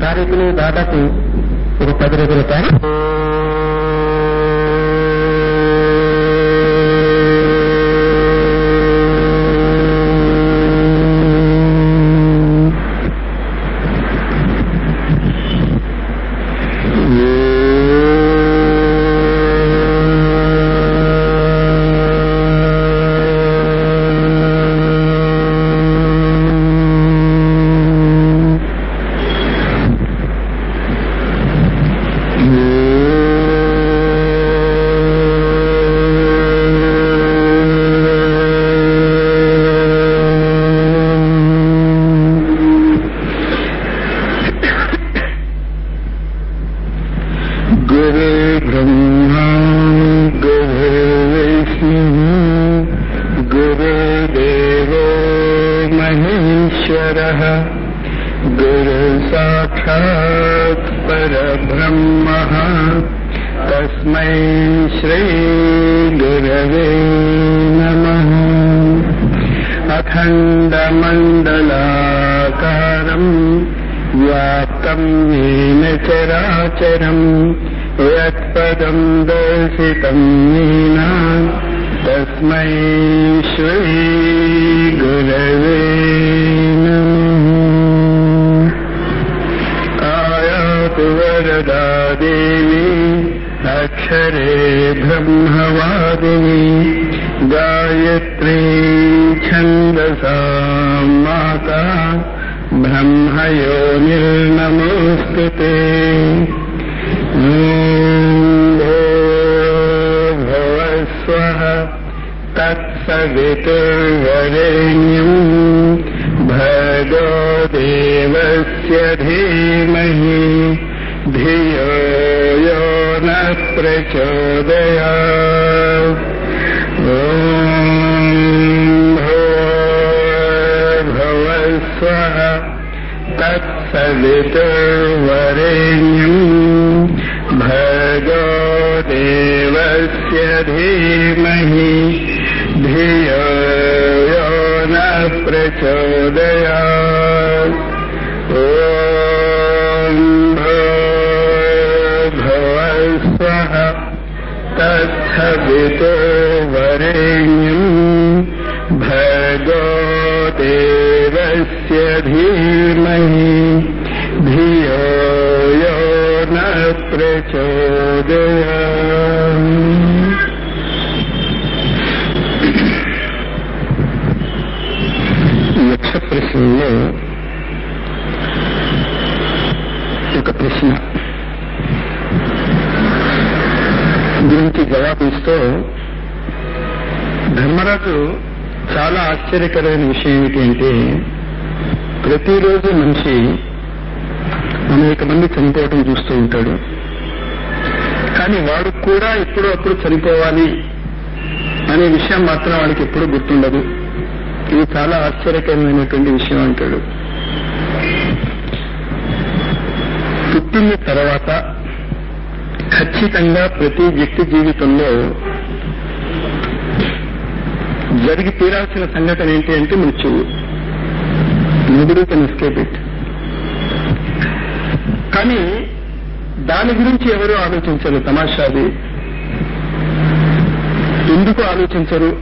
తారీఖులు దాదాపు ఒక పది రోజుల పైన గురు బ్రహ్మా గురు విష్ణు గురుదేవో మహేశ్వర గురు సాక్షాత్ పరబ్రహ్మ తస్మై శ్రీ గురవే నమ అఖండమండలాకారం వ్యాప్తం येन చరాచరం యత్పదం దర్శితం येन తస్మై శ్రీ గురవే ఆయాతు వరదా దేవి అక్షరే బ్రహ్మవాదిని గాయత్రీ ఛందసా మాతా బ్రహ్మయో నిర్నమోऽस्तु ते ॐ भुवस्वः तत्सवितुर्वरेण्यम् भगो देवस्य धीमहि धियो यो नः प्रचोदयात् ॐ भुवस्वः तत्सवितुर्वरेण्यम् भगो देवस्य धीमहि धियो यो नः प्रचोदयात् ॐ भुवस्वः तत्सवितुर्वरेण्यम् भगो देवस्य धीमहि धियो यो न प्रचोदयात् యక్ష ప్రశ్నలో ఒక ప్రశ్న గురించి జవాబు ఇస్తూ ధర్మరాజు చాలా ఆశ్చర్యకరమైన విషయం ఏమిటంటే ప్రతిరోజు మనిషి అనేక మంది చనిపోవటం చూస్తూ ఉంటాడు కానీ వాడు కూడా ఎప్పుడో అప్పుడు చనిపోవాలి అనే విషయం మాత్రం వాడికి ఎప్పుడూ గుర్తుండదు ఇది చాలా ఆశ్చర్యకరమైనటువంటి విషయం అంటాడు పుట్టిన తర్వాత ఖచ్చితంగా ప్రతి వ్యక్తి జీవితంలో జరిగి తీరాల్సిన సంఘటన ఏంటి అంటే మృత్యువు నోబడి కెన్ ఎస్కేప్ ఇట్ కానీ దాని గురించి ఎవరు ఆలోచించరు తమాషాది ఎందుకు ఆలోచించరు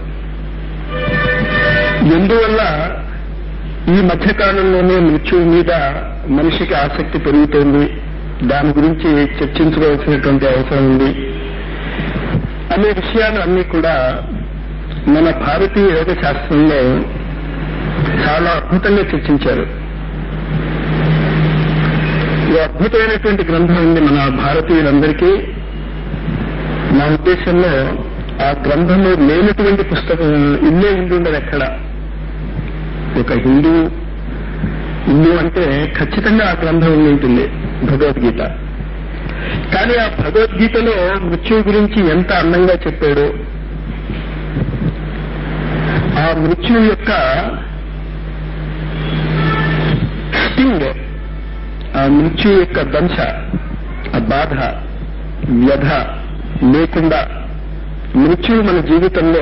ఎందువల్ల ఈ మధ్యకాలంలోనే మృత్యువు మీద మనిషికి ఆసక్తి పెరుగుతోంది దాని గురించి చర్చించుకోవాల్సినటువంటి అవసరం ఉంది అనే విషయాలు అన్ని కూడా మన భారతీయ యోగ శాస్త్రంలో చాలా అద్భుతంగా చర్చించారు ఈ అద్భుతమైనటువంటి గ్రంథం ఉంది మన భారతీయులందరికీ నా ఉద్దేశంలో ఆ గ్రంథంలో లేనటువంటి పుస్తకం ఇల్లే ఉండి ఉండదు ఎక్కడ ఒక హిందూ హిందూ అంటే ఖచ్చితంగా ఆ గ్రంథం ఉండి ఉంటుంది భగవద్గీత కానీ ఆ భగవద్గీతలో మృత్యువు గురించి ఎంత అందంగా చెప్పాడో ఆ మృత్యువు యొక్క స్టింగ్ ఆ మృత్యు యొక్క దంశ ఆ బాధ వ్యధ లేకుండా మృత్యువు మన జీవితంలో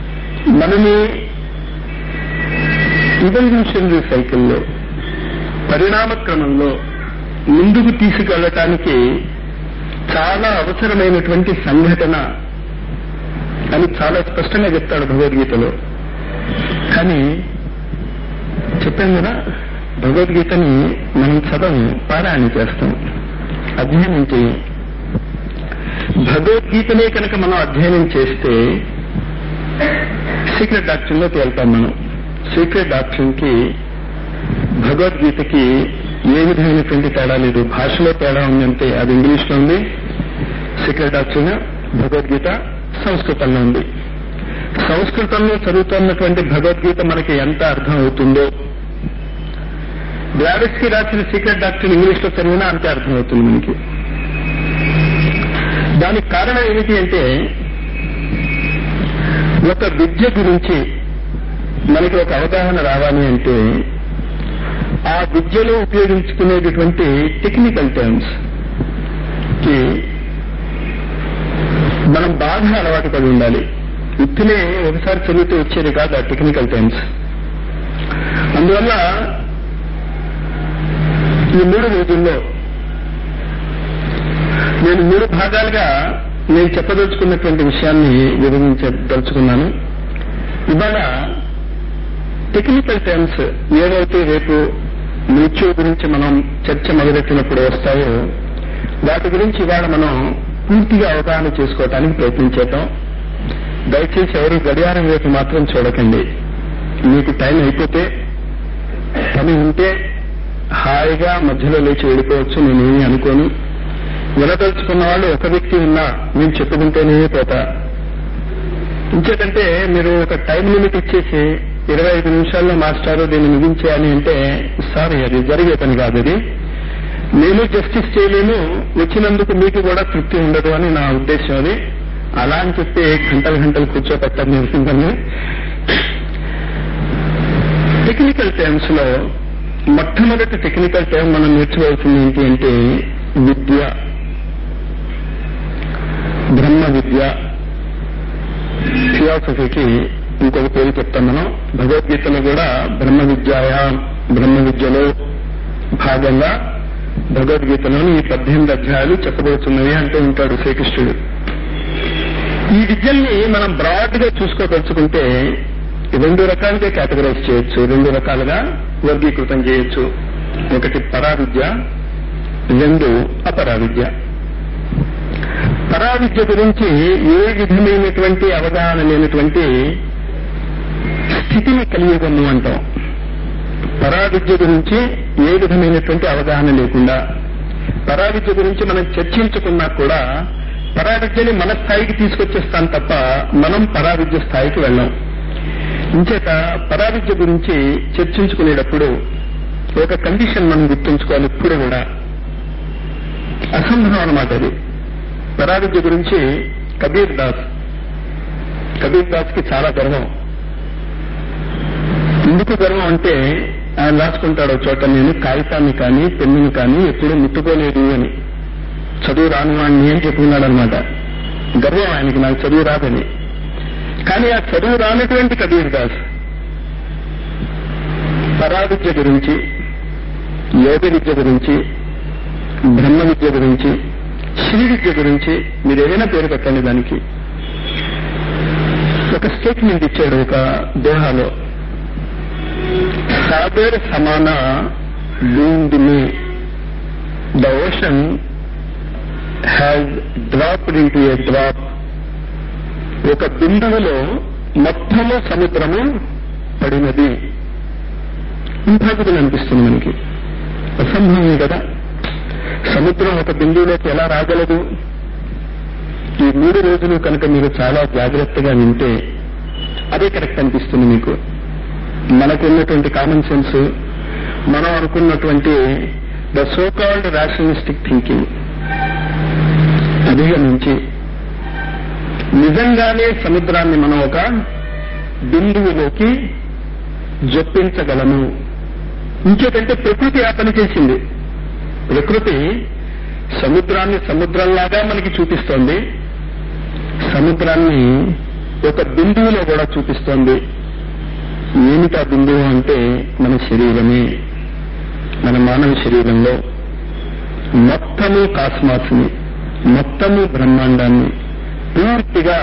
మనని ఇవల్యూషనరీ సైకిల్లో పరిణామ క్రమంలో ముందుకు తీసుకెళ్ళటానికి చాలా అవసరమైనటువంటి సంఘటన అని చాలా స్పష్టంగా చెప్తాడు భగవద్గీతలో కానీ చెప్పాను కదా భగవద్గీతని మనం చదవం పారాయణ చేస్తాం అధ్యయనం చేయం భగవద్గీతనే కనుక మనం అధ్యయనం చేస్తే సీక్రెట్ డాక్టర్లోకి వెళ్తాం మనం సీక్రెట్ డాక్టర్కి భగవద్గీతకి ఏ విధమైనటువంటి తేడా లేదు భాషలో తేడా ఉందంటే అది ఇంగ్లీష్ లో ఉంది సీక్రెట్ డాక్టర్ భగవద్గీత సంస్కృతంలో ఉంది సంస్కృతంలో చదువుతున్నటువంటి భగవద్గీత మనకి ఎంత అర్థం అవుతుందో గ్లావిస్ కి రాసిన సీక్రెట్ డాక్టర్ ఇంగ్లీష్ లో చదివినా అంతే అర్థం అవుతుంది మనకి దానికి కారణం ఏమిటి అంటే ఒక విద్య గురించి మనకి ఒక అవగాహన రావాలి అంటే ఆ విద్యలో ఉపయోగించుకునేటటువంటి టెక్నికల్ టర్మ్స్ కి మనం బాగా అలవాటు పడి ఉండాలి ఉత్తినే ఒకసారి చదివితే వచ్చేది కాదు ఆ టెక్నికల్ టర్మ్స్ అందువల్ల ఈ మూడు రోజుల్లో నేను మూడు భాగాలుగా నేను చెప్పదలుచుకున్నటువంటి విషయాన్ని వివరించదలుచుకున్నాను ఇవాళ టెక్నికల్ టర్మ్స్ ఏవైతే రేపు మృత్యు గురించి మనం చర్చ మొదలెట్టినప్పుడు వస్తాయో వాటి గురించి ఇవాళ మనం పూర్తిగా అవగాహన చేసుకోవటానికి ప్రయత్నించేద్దాం దయచేసి ఎవరు గడియారం వైపు మాత్రం చూడకండి మీకు టైం అయిపోతే పని ఉంటే హాయిగా మధ్యలో లేచి వెళ్ళిపోవచ్చు నేనేమి అనుకోను వినదలుచుకున్న వాళ్ళు ఒక వ్యక్తి ఉన్నా నేను చెప్పుకుంటేనే పోతా ఇంకేటంటే మీరు ఒక టైం లిమిట్ ఇచ్చేసి ఇరవై ఐదు నిమిషాల్లో మాస్టారు దీన్ని ముగించేయాలి అంటే సారీ అది జరిగే పని కాదు అది నేను జస్టిస్ చేయలేను వచ్చినందుకు మీకు కూడా తృప్తి ఉండదు అని నా ఉద్దేశం అది అలా అని చెప్పి గంటలు గంటలు కూర్చోపెట్టని మిమ్మల్ని టెక్నికల్ టర్మ్స్ లో మొట్టమొదటి టెక్నికల్ టర్మ్ మనం నేర్చుకోవాల్సింది ఏంటి అంటే విద్య బ్రహ్మ విద్య ఫిలాసఫీకి ఇంకొక పేరు చెప్తాం మనం భగవద్గీతలో కూడా బ్రహ్మ విద్యాయ బ్రహ్మ విద్యలో భాగంగా భగవద్గీతలోని ఈ పద్దెనిమిది అధ్యాయాలు చెప్పబడుతున్నవి అంటూ ఉంటాడు శ్రీకృష్ణుడు ఈ విద్యల్ని మనం బ్రాడ్ గా చూసుకోదలుచుకుంటే రెండు రకాలుగా కేటగరైజ్ చేయొచ్చు రెండు రకాలుగా వర్గీకృతం చేయొచ్చు ఒకటి పరావిద్య రెండు అపరావిద్య పరావిద్య గురించి ఏ విధమైనటువంటి అవగాహన లేనటువంటి స్థితిని కలియుగము అంటాం పరావిద్య గురించి ఏ విధమైనటువంటి అవగాహన లేకుండా పరావిద్య గురించి మనం చర్చించుకున్నా కూడా పరావిద్యని మన స్థాయికి తీసుకొచ్చేస్తాం తప్ప మనం పరావిద్య స్థాయికి వెళ్ళాం ఇంచేత పరావిద్య గురించి చర్చించుకునేటప్పుడు ఒక కండిషన్ మనం గుర్తుంచుకోవాలి ఇప్పుడు కూడా అసంభవం అనమాట అది పరావిద్య గురించి కబీర్ దాస్ కబీర్ దాస్ కి చాలా గర్వం ఎందుకు గర్వం అంటే ఆయన రాసుకుంటాడు చోట నేను కాగితాన్ని కానీ పెన్నుని కానీ ఎప్పుడూ ముట్టుకోలేదు అని చదువు రాని వాడిని అని చెప్పుకున్నాడు అనమాట గర్వం ఆయనకి నాకు చదువు రాదని కానీ ఆ చదువు రానటువంటి కబీర్ దాస్ పరావిద్య గురించి యోగ విద్య గురించి బ్రహ్మ విద్య గురించి శ్రీ విద్య గురించి మీరు ఏదైనా పేరు పెట్టండి దానికి ఒక స్టేట్మెంట్ ఇచ్చాడు ఒక దోహాలో సాగర్ సమాన doomed me the ocean has dropped into a drop ఒక బిందువులో మొత్తము సముద్రము పడినది ఇంపాసిబుల్ అనిపిస్తుంది మనకి అసంభవమే కదా సముద్రం ఒక బిందువులోకి ఎలా రాగలదు ఈ మూడు రోజులు కనుక మీరు చాలా జాగ్రత్తగా వింటే అదే కరెక్ట్ అనిపిస్తుంది మీకు మనకున్నటువంటి కామన్ సెన్స్ మనం అనుకున్నటువంటి the so called rationalistic thinking అధిగమించి నిజంగానే సముద్రాన్ని మనం ఒక బిందువులోకి జొప్పించగలము ఇంకేటంటే ప్రకృతి ఆ పని చేసింది ప్రకృతి సముద్రాన్ని సముద్రంలాగా మనకి చూపిస్తోంది సముద్రాన్ని ఒక బిందువులో కూడా చూపిస్తోంది ఏమిటా బిందువు అంటే మన శరీరమే మన మానవ శరీరంలో మొత్తము కాస్మాస్ని మొత్తము బ్రహ్మాండాన్ని పూర్తిగా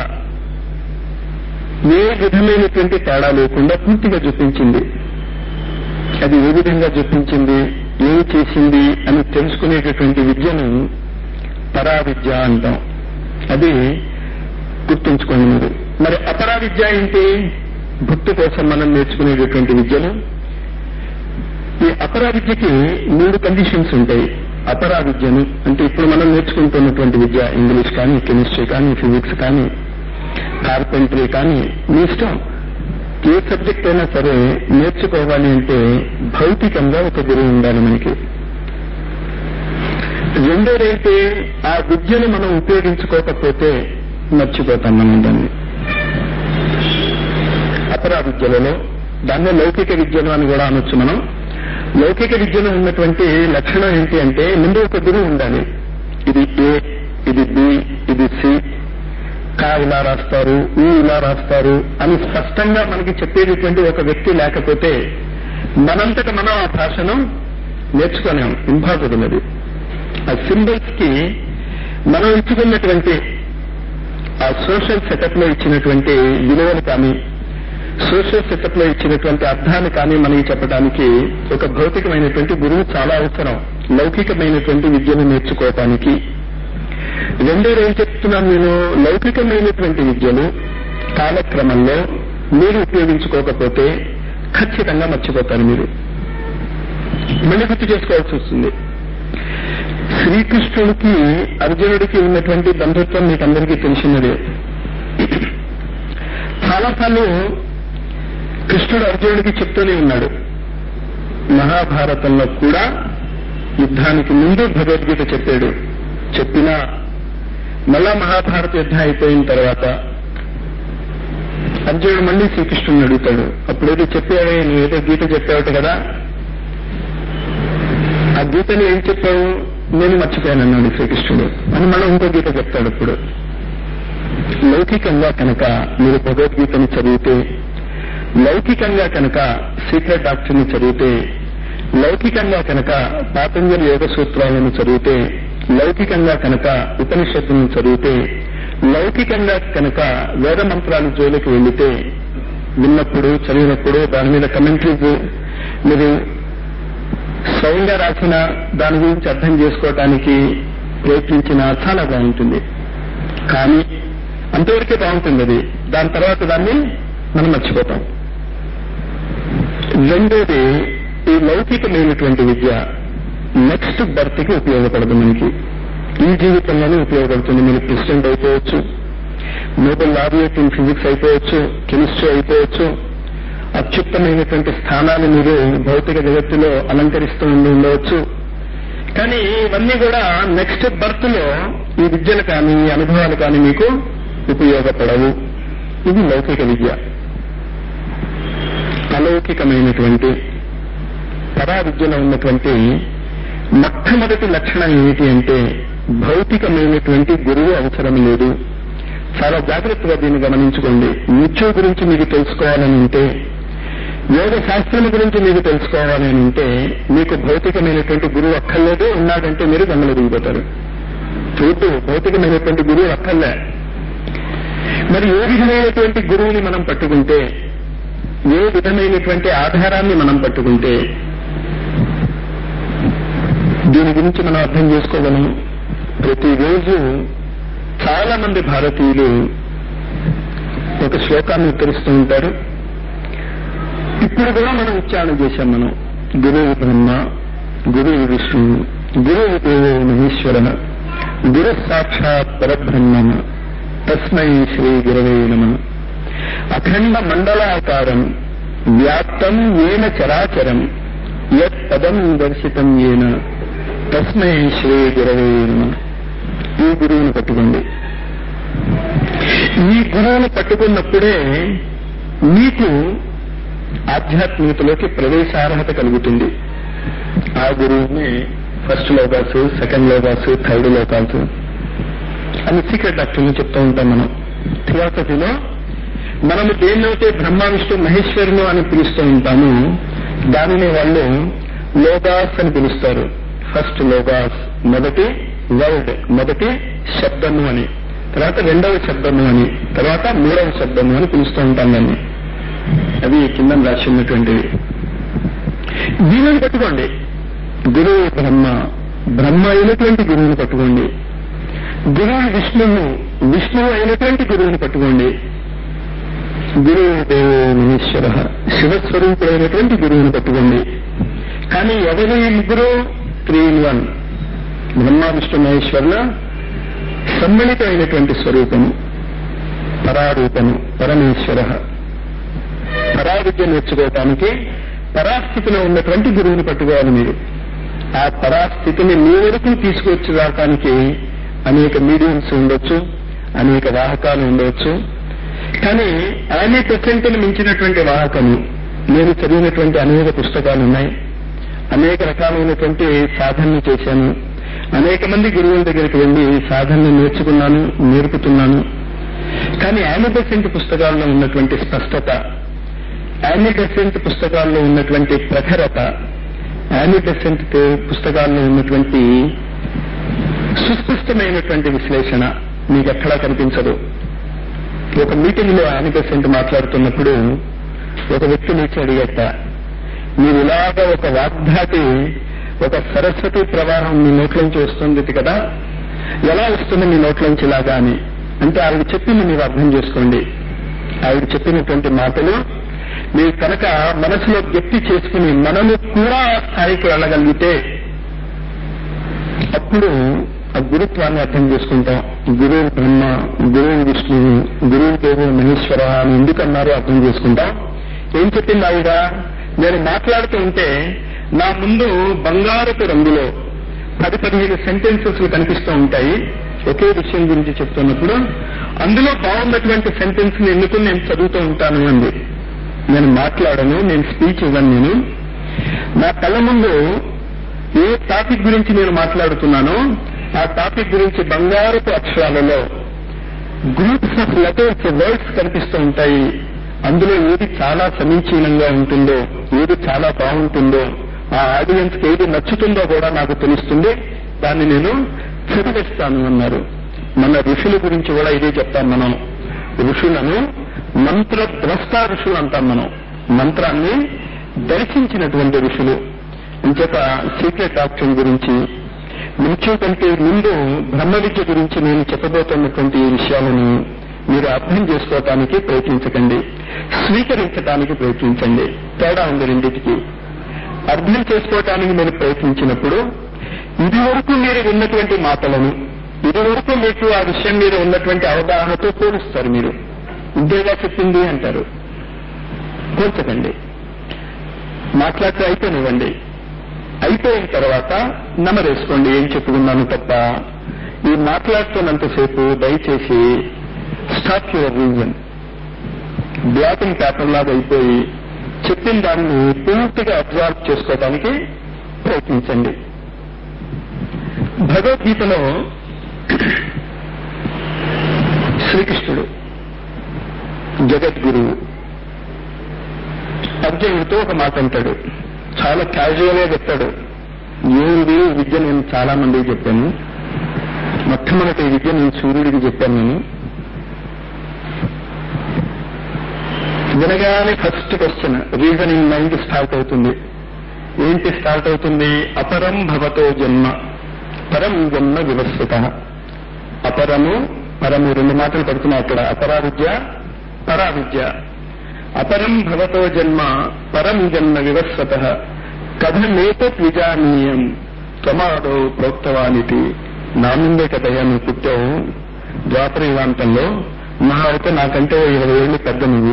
ఏ విధమైనటువంటి తేడా లేకుండా పూర్తిగా చూపించింది అది ఏ విధంగా చూపించింది ఏం చేసింది అని తెలుసుకునేటటువంటి విద్యను పరా విద్య అంటాం అది గుర్తుంచుకోండి మీరు మరి అపరా విద్య ఏంటి భక్తి కోసం మనం నేర్చుకునేటటువంటి విద్యను ఈ అపరా విద్యకి మూడు కండిషన్స్ ఉంటాయి అపరా విద్యను అంటే ఇప్పుడు మనం నేర్చుకుంటున్నటువంటి విద్య ఇంగ్లీష్ కానీ కెమిస్ట్రీ కానీ ఫిజిక్స్ కానీ కార్పెంటరీ కానీ మీ ఇష్టం ఏ సబ్జెక్ట్ అయినా సరే నేర్చుకోవాలి అంటే భౌతికంగా ఒక గురువు ఉండాలి మనకి రెండోదైతే ఆ విద్యను మనం ఉపయోగించుకోకపోతే మర్చిపోతాం మనం దాన్ని అపరా విద్యలలో దాన్ని లౌకిక విద్యను అని కూడా అనొచ్చు మనం లౌకిక విద్యలో ఉన్నటువంటి లక్షణం ఏంటి అంటే ముందు ఒక గురువు ఉండాలి ఇది ఏ ఇది బి ఇది సి కా ఇలా రాస్తారు ఈ ఇలా రాస్తారు అని స్పష్టంగా మనకి చెప్పేటటువంటి ఒక వ్యక్తి లేకపోతే మనంతట మనం ఆ భాషను నేర్చుకోలేం ఇంపాసిబుల్ అది ఆ సింబల్స్ కి మనం ఇచ్చుకున్నటువంటి ఆ సోషల్ సెటప్ లో ఇచ్చినటువంటి విలువలు కానీ సోషల్ సెటప్ లో ఇచ్చినటువంటి అర్థాన్ని కానీ మనకి చెప్పడానికి ఒక భౌతికమైనటువంటి గురువు చాలా అవసరం లౌకికమైనటువంటి విద్యను నేర్చుకోవటానికి రెండోది ఏం చెప్తున్నాను నేను లౌకికమైనటువంటి విద్యను కాలక్రమంలో మీరు ఉపయోగించుకోకపోతే ఖచ్చితంగా మర్చిపోతారు మీరు మళ్ళీ గుర్తు చేసుకోవాల్సి వస్తుంది శ్రీకృష్ణుడికి అర్జునుడికి ఉన్నటువంటి బంధుత్వం మీకు అందరికీ తెలిసినదే చాలాసార్లు కృష్ణుడు అర్జునుడికి చెప్తూనే ఉన్నాడు మహాభారతంలో కూడా యుద్ధానికి ముందు భగవద్గీత చెప్పాడు చెప్పినా మళ్ళా మహాభారత యుద్ధం అయిపోయిన తర్వాత అర్జునుడు మళ్ళీ శ్రీకృష్ణుని అడుగుతాడు అప్పుడేదో చెప్పావే నువ్వేదో గీత చెప్పావట కదా ఆ గీతని ఏం చెప్పావు నేను మర్చిపోయాను అన్నాడు శ్రీకృష్ణుడు అని మళ్ళీ ఇంకో గీత చెప్తాడు ఇప్పుడు లౌకికంగా కనుక మీరు భగవద్గీతని చదివితే లౌకికంగా కనుక సీక్రెట్ డాక్టర్ని చదివితే లౌకికంగా కనుక పాతంజలి యోగ సూత్రాలను చదివితే లౌకికంగా కనుక ఉపనిషత్తులను చదివితే లౌకికంగా కనుక వేద మంత్రాల జోలికి వెళితే విన్నప్పుడు చదివినప్పుడు దాని మీద కమెంట్రీస్ మీరు స్వయంగా రాసిన దాని గురించి అర్థం చేసుకోవటానికి ప్రయత్నించిన చాలా బాగుంటుంది కానీ అంతవరకే బాగుంటుంది అది దాని తర్వాత దాన్ని మనం మర్చిపోతాం రెండోది ఈ లౌకికమైనటువంటి విద్య నెక్స్ట్ బర్త్ కి ఉపయోగపడదు మనకి ఈ జీవితంలోనే ఉపయోగపడుతుంది మీరు ప్రెసిడెంట్ అయిపోవచ్చు నోబెల్ లారియట్ ఇన్ ఫిజిక్స్ అయిపోవచ్చు కెమిస్ట్రీ అయిపోవచ్చు అత్యుత్తమైనటువంటి స్థానాలు మీరు భౌతిక జగత్తులో అలంకరిస్తూ ఉండి ఉండవచ్చు కానీ ఇవన్నీ కూడా నెక్స్ట్ బర్త్ లో ఈ విద్యలు కానీ ఈ అనుభవాలు కానీ మీకు ఉపయోగపడవు ఇది లౌకిక విద్య అలౌకికమైనటువంటి పరా విద్యలో ఉన్నటువంటి మొట్టమొదటి లక్షణం ఏమిటి అంటే భౌతికమైనటువంటి గురువు అవసరం లేదు చాలా జాగ్రత్తగా దీన్ని గమనించుకోండి మృత్యు గురించి మీకు తెలుసుకోవాలని ఉంటే యోగ శాస్త్రం గురించి మీకు తెలుసుకోవాలని ఉంటే మీకు భౌతికమైనటువంటి గురువు అక్కర్లేదు ఉన్నాడంటే మీరు గంగలు దిగిపోతారు చూడు భౌతికమైనటువంటి గురువు అక్కర్లే మరి ఏ విధమైనటువంటి గురువుని మనం పట్టుకుంటే ఏ విధమైనటువంటి ఆధారాన్ని మనం పట్టుకుంటే దీని గురించి మనం అర్థం చేసుకోగలం ప్రతిరోజు చాలా మంది భారతీయులు ఒక శ్లోకాన్ని ఉత్తరిస్తూ ఉంటారు ఇప్పుడు కూడా మనం ఉచ్చారణ చేశాం మనం గురువు బ్రహ్మ గురువు విష్ణువు గురువు దేవో మహేశ్వర గురు సాక్షాత్ పరబ్రహ్మ తస్మై శ్రీ గురవే నమ అఖండ మండలాకారం వ్యాప్తం ఏన చరాచరం యత్ పదం దర్శితం ఏన తస్మై శ్రీ గురవే నమ ఈ గురువుని పట్టుకోండి ఈ గురువుని పట్టుకున్నప్పుడే మీకు ఆధ్యాత్మికతలోకి ప్రవేశార్హత కలుగుతుంది ఆ గురువుని ఫస్ట్ లోకాసు సెకండ్ లోకాసు థర్డ్ లోకాసు అని సీక్రెట్ డాక్టర్ని చెప్తూ ఉంటాం మనం థియాసఫీలో మనము దేన్నైతే బ్రహ్మ విష్ణు మహేశ్వరులు అని పిలుస్తూ ఉంటాము దానిని వాళ్ళు లోగాస్ అని పిలుస్తారు ఫస్ట్ లోగాస్ మొదటి వర్డ్ మొదటి శబ్దము అని తర్వాత రెండవ శబ్దము అని తర్వాత మూడవ శబ్దము అని పిలుస్తూ ఉంటాం దాన్ని అవి కింద రాసి ఉన్నటువంటివి దీనిని పట్టుకోండి గురువు బ్రహ్మ బ్రహ్మ అయినటువంటి గురువుని పట్టుకోండి గురువు విష్ణువు విష్ణువు అయినటువంటి గురువుని పట్టుకోండి గురువు దేవో మహేశ్వర శివస్వరూపుడైనటువంటి గురువుని పట్టుకోండి కానీ ఎవరు ఈ ముగ్గురు three in one Brahma Vishnu మహేశ్వరుల సమ్మిళితమైనటువంటి స్వరూపము పరారూపము పరమేశ్వర పరావిద్య నేర్చుకోవటానికి పరాస్థితిలో ఉన్నటువంటి గురువుని పట్టుకోవాలి మీరు ఆ పరాస్థితిని మీ వరకు తీసుకొచ్చి రావటానికి అనేక మీడియంస్ ఉండొచ్చు అనేక వాహకాలు ఉండవచ్చు కానీ ఆయనే ప్రసెంట్ని మించినటువంటి వాహకము నేను చదివినటువంటి అనేక పుస్తకాలు ఉన్నాయి అనేక రకాలైనటువంటి సాధనలు చేశాను అనేక మంది గురువుల దగ్గరికి వెళ్ళి సాధనలు నేర్చుకున్నాను నేర్పుతున్నాను కానీ యానిబెసెంట్ పుస్తకాల్లో ఉన్నటువంటి స్పష్టత యానిబెసెంట్ పుస్తకాల్లో ఉన్నటువంటి ప్రఖరత యానిబెసెంట్ పుస్తకాల్లో ఉన్నటువంటి సుస్పష్టమైనటువంటి విశ్లేషణ మీకు ఎక్కడా కనిపించదు ఒక మీటింగ్ లో యానిబెసెంట్ మాట్లాడుతున్నప్పుడు ఒక వ్యక్తి లేచి అడిగట మీరు ఇలాగ ఒక వాగ్ధాటి ఒక సరస్వతి ప్రవాహం మీ నోట్లోంచి వస్తుంది కదా ఎలా వస్తుంది మీ నోట్లోంచి ఇలాగా అని అంటే ఆవిడ చెప్పింది మీరు అర్థం చేసుకోండి ఆవిడ చెప్పినటువంటి మాటలు మీరు కనుక మనసులో గట్టి చేసుకుని మనము కూడా ఆ స్థాయికి వెళ్ళగలిగితే అప్పుడు ఆ గురుత్వాన్ని అర్థం చేసుకుంటాం గురువు బ్రహ్మ గురువు విష్ణువు గురువు దేవు మహేశ్వర అని ఎందుకు అన్నారో అర్థం చేసుకుంటాం ఏం చెప్పింది ఆవిడ నేను మాట్లాడుతూ ఉంటే నా ముందు బంగారపు రంగులో పది పదిహేను సెంటెన్సెస్ కనిపిస్తూ ఉంటాయి ఒకే విషయం గురించి చెప్తున్నప్పుడు అందులో బాగున్నటువంటి సెంటెన్స్ ని ఎన్నుకుని నేను చదువుతూ ఉంటాను అంది నేను మాట్లాడను నేను స్పీచ్ ఇవ్వను నేను నా కళ్ళ ముందు ఏ టాపిక్ గురించి నేను మాట్లాడుతున్నానో ఆ టాపిక్ గురించి బంగారపు అక్షరాలలో గ్రూప్స్ ఆఫ్ లెటర్స్ వర్డ్స్ కనిపిస్తూ ఉంటాయి అందులో ఏది చాలా సమీచీనంగా ఉంటుందో ఏది చాలా బాగుంటుందో ఆ ఆడియన్స్ కి ఏది నచ్చుతుందో కూడా నాకు తెలుస్తుంది దాన్ని నేను చదివేస్తాను అన్నారు మన ఋషుల గురించి కూడా ఇదే చెప్తాం మనం ఋషులను మంత్ర ద్రష్ట ఋషులు అంటాం మనం మంత్రాన్ని దర్శించినటువంటి ఋషులు ఇంచేత సీక్రెట్ డాక్టర్ గురించి మృత్యు కంటే ముందు బ్రహ్మ విద్య గురించి నేను చెప్పబోతున్నటువంటి ఈ విషయాలను మీరు అర్థం చేసుకోవటానికి ప్రయత్నించకండి స్వీకరించడానికి ప్రయత్నించండి తేడా ఉంది రెండింటికి అర్థం చేసుకోవటానికి మీరు ప్రయత్నించినప్పుడు ఇది వరకు మీరు ఉన్నటువంటి మాటలను ఇది వరకు మీకు ఆ విషయం మీద ఉన్నటువంటి అవగాహనతో పోలుస్తారు మీరు ఇంతేగా చెప్పింది అంటారు పోల్చకండి మాట్లాడితే అయిపోనివ్వండి అయిపోయిన తర్వాత నమరేసుకోండి ఏం చెప్పుకున్నాను తప్ప ఈ మాట్లాడుతున్నంతసేపు దయచేసి stop your reason black and paper లాగా అయిపోయి చెప్పిన దాన్ని పూర్తిగా అబ్జర్వ్ చేసుకోవడానికి ప్రయత్నించండి భగవద్గీతలో శ్రీకృష్ణుడు జగద్గురువు అర్జునుడితో ఒక మాట అంటాడు చాలా క్యాజువల్ గా చెప్తాడు ఏమిది విద్య నేను చాలా మందికి చెప్పాను మొట్టమొదటి విద్య నేను సూర్యుడికి చెప్పాను నేను వినగానే first question reasoning mind start అవుతుంది ఏంటి స్టార్ట్ అవుతుంది అపరం భవతో జన్మ పరం జన్మ వివస్వత అపరము పరము రెండు మాటలు పడుతున్నాయి అక్కడ అపరా విద్య పరా విద్య అపరం భవతో జన్మ పరం జన్మ వివస్వత కథమేతత్ విజానీయం త్వమాదో ప్రోక్తవానిటి నా ముందే కదయ్యా నువ్వు పుట్టావు ద్వాపర యుగాంతంలో మహా అయితే నాకంటే ఓ ఇరవై ఏళ్ళు పెద్ద నువ్వు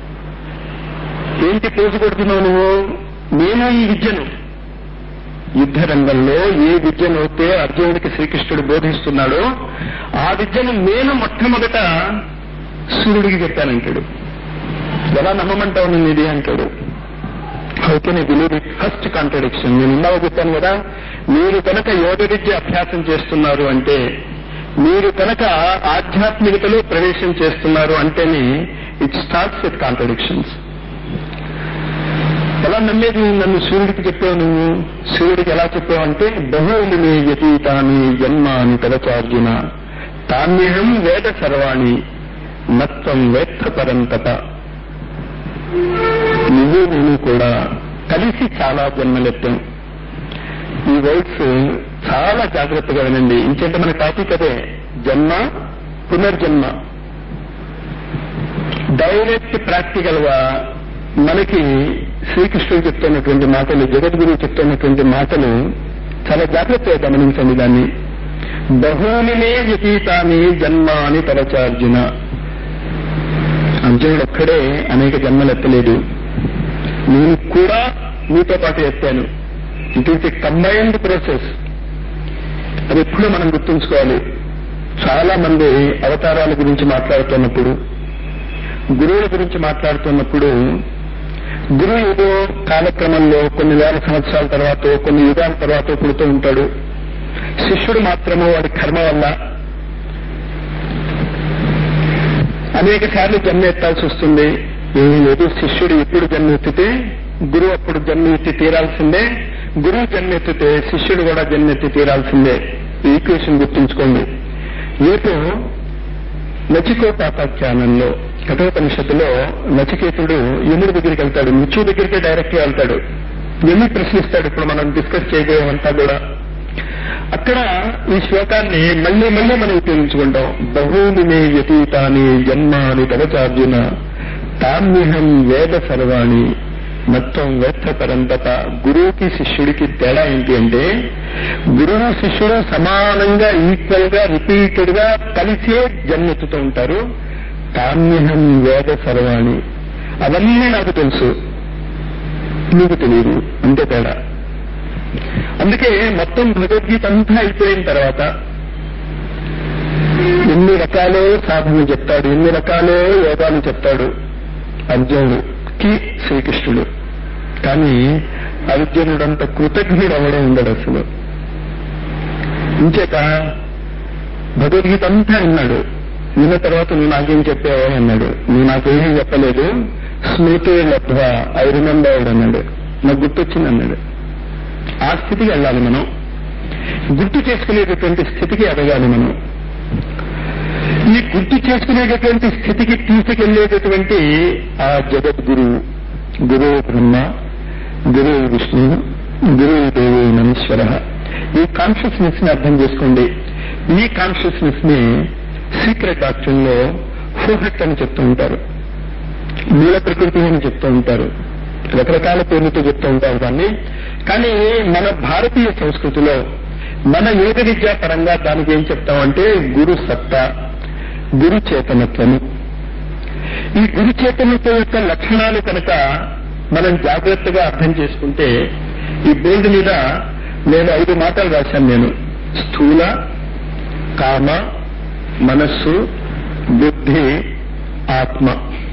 ఏంటి పోజు కొడుతున్నావు నువ్వు నేను ఈ విద్యను యుద్ధ రంగంలో ఏ విద్యనైతే అర్జునుడికి శ్రీకృష్ణుడు బోధిస్తున్నాడో ఆ విద్యను నేను మొట్టమొదట సూర్యుడికి చెప్పానంటాడు ఎలా నమ్మమంటావు నేను ఇది అంటాడు అయితే నేను బిలీవ్ ఇట్ ఫస్ట్ కాంట్రడిక్షన్ నేను ఇందాక చెప్పాను కదా మీరు కనుక యోగ విద్య అభ్యాసం చేస్తున్నారు అంటే మీరు కనుక ఆధ్యాత్మికతలో ప్రవేశం చేస్తున్నారు అంటేనే ఇట్ స్టార్ట్స్ విత్ కాంట్రడిక్షన్స్ ఎలా నమ్మేది నన్ను సూర్యుడికి చెప్పావు నువ్వు సూర్యుడికి ఎలా చెప్పావు అంటే బహువుని వ్యతీతాని జన్మాని తదచార్జున తాన్యహం వేద సర్వాణి మత్వం వేత్త పరంతట నువ్వు నేను కూడా కలిసి చాలా జన్మలెత్తాం ఈ వర్డ్స్ చాలా జాగ్రత్తగా వినండి ఇంకేంటే మన టాపిక్ అదే జన్మ పునర్జన్మ డైరెక్ట్ ప్రాక్టికల్ గా మనకి శ్రీకృష్ణుడు చెప్తున్నటువంటి మాటలు జగద్గురు చెప్తున్నటువంటి మాటలు చాలా జాగ్రత్తగా గమనించండి దాన్ని బహునినే వ్యతీతాన్ని జన్మాని తరచార్జున అర్జునుడు ఒక్కడే అనేక జన్మలు ఎత్తలేదు నేను కూడా మీతో పాటు ఎత్తాను it is a combined process అది ఎప్పుడూ మనం గుర్తుంచుకోవాలి చాలా మంది అవతారాల గురించి మాట్లాడుతున్నప్పుడు గురువుల గురించి మాట్లాడుతున్నప్పుడు గురువు ఏదో కాలక్రమంలో కొన్ని వేల సంవత్సరాల తర్వాత కొన్ని యుగాల తర్వాత పుడుతూ ఉంటాడు శిష్యుడు మాత్రము వాడి కర్మ వల్ల అనేక సార్లు జన్మ ఎత్తాల్సి వస్తుంది ఏమీ లేదు శిష్యుడు ఎప్పుడు జన్మ ఎత్తితే గురువు అప్పుడు జన్మ ఎత్తి తీరాల్సిందే గురువు జన్మ ఎత్తితే శిష్యుడు కూడా జన్మ ఎత్తి తీరాల్సిందే ఈ ఈక్వేషన్ గుర్తుంచుకోండి రేపు నచికోపాఖ్యానంలో కఠోపనిషత్తులో నచికేతుడు యముడి దగ్గరికి వెళ్తాడు మృత్యు దగ్గరికి డైరెక్ట్ గా వెళ్తాడు యముడు ప్రశ్నిస్తాడు ఇప్పుడు మనం డిస్కస్ చేయబోయేమంతా కూడా అక్కడ ఈ శ్లోకాన్ని మళ్ళీ మళ్ళీ మనం ఉపయోగించుకుంటాం బహూని వ్యతీతాని జన్మాని తవచార్జున తామ్యహం వేద సర్వాణి మొత్తం వ్యర్థ పరంతత గురువుకి శిష్యుడికి తేడా ఏంటి అంటే గురువు శిష్యుడు సమానంగా ఈక్వల్ గా రిపీటెడ్ గా కలిసే జన్మెత్తుతూ ఉంటారు తామ్యహం వేద సర్వాణి అవన్నీ నాకు తెలుసు నీకు తెలియదు అంతే తేడా అందుకే మొత్తం భగవద్గీత అంతా అయిపోయిన తర్వాత ఎన్ని రకాలో సాధన చెప్తాడు ఎన్ని రకాలో యోగాలు చెప్తాడు అర్జునుడుకి శ్రీకృష్ణుడు కానీ అర్జునుడంత కృతజ్ఞుడు అవ్వడం ఉండడు అసలు ఇంచేత భగవద్గీత అంతా విన్నాడు విన్న తర్వాత నువ్వు నాకేం చెప్పావు అన్నాడు నువ్వు నాకేమీ చెప్పలేదు స్మృతి లబ్ధ ఐ రిమెంబర్డ్ అన్నాడు నాకు గుర్తొచ్చింది అన్నాడు ఆ స్థితికి వెళ్ళాలి మనం గుర్తు చేసుకునేటటువంటి స్థితికి ఎదగాలి మనం ఈ గుర్తు చేసుకునేటటువంటి స్థితికి తీసుకెళ్లేటటువంటి ఆ జగద్గురువు గురువు బ్రహ్మ గురువు విష్ణు గురువు దేవి మహేశ్వర ఈ కాన్షియస్నెస్ ని అర్థం చేసుకోండి ఈ కాన్షియస్నెస్ ని సీక్రెట్ డాక్టర్ లో ఫోహట్ అని చెప్తూ ఉంటారు మూల ప్రకృతి అని చెప్తూ ఉంటారు రకరకాల పేర్లతో చెప్తూ ఉంటారు దాన్ని కానీ మన భారతీయ సంస్కృతిలో మన యోగ విద్యా పరంగా దానికి ఏం చెప్తామంటే గురు సత్తా గురు చేతనత్వము ఈ గురు చేతనత్వం యొక్క లక్షణాలు కనుక మనం జాగ్రత్తగా అర్థం చేసుకుంటే ఈ బోర్డు మీద నేను ఐదు మాటలు రాశాను నేను స్థూల కామ మనస్సు బుద్ధి ఆత్మ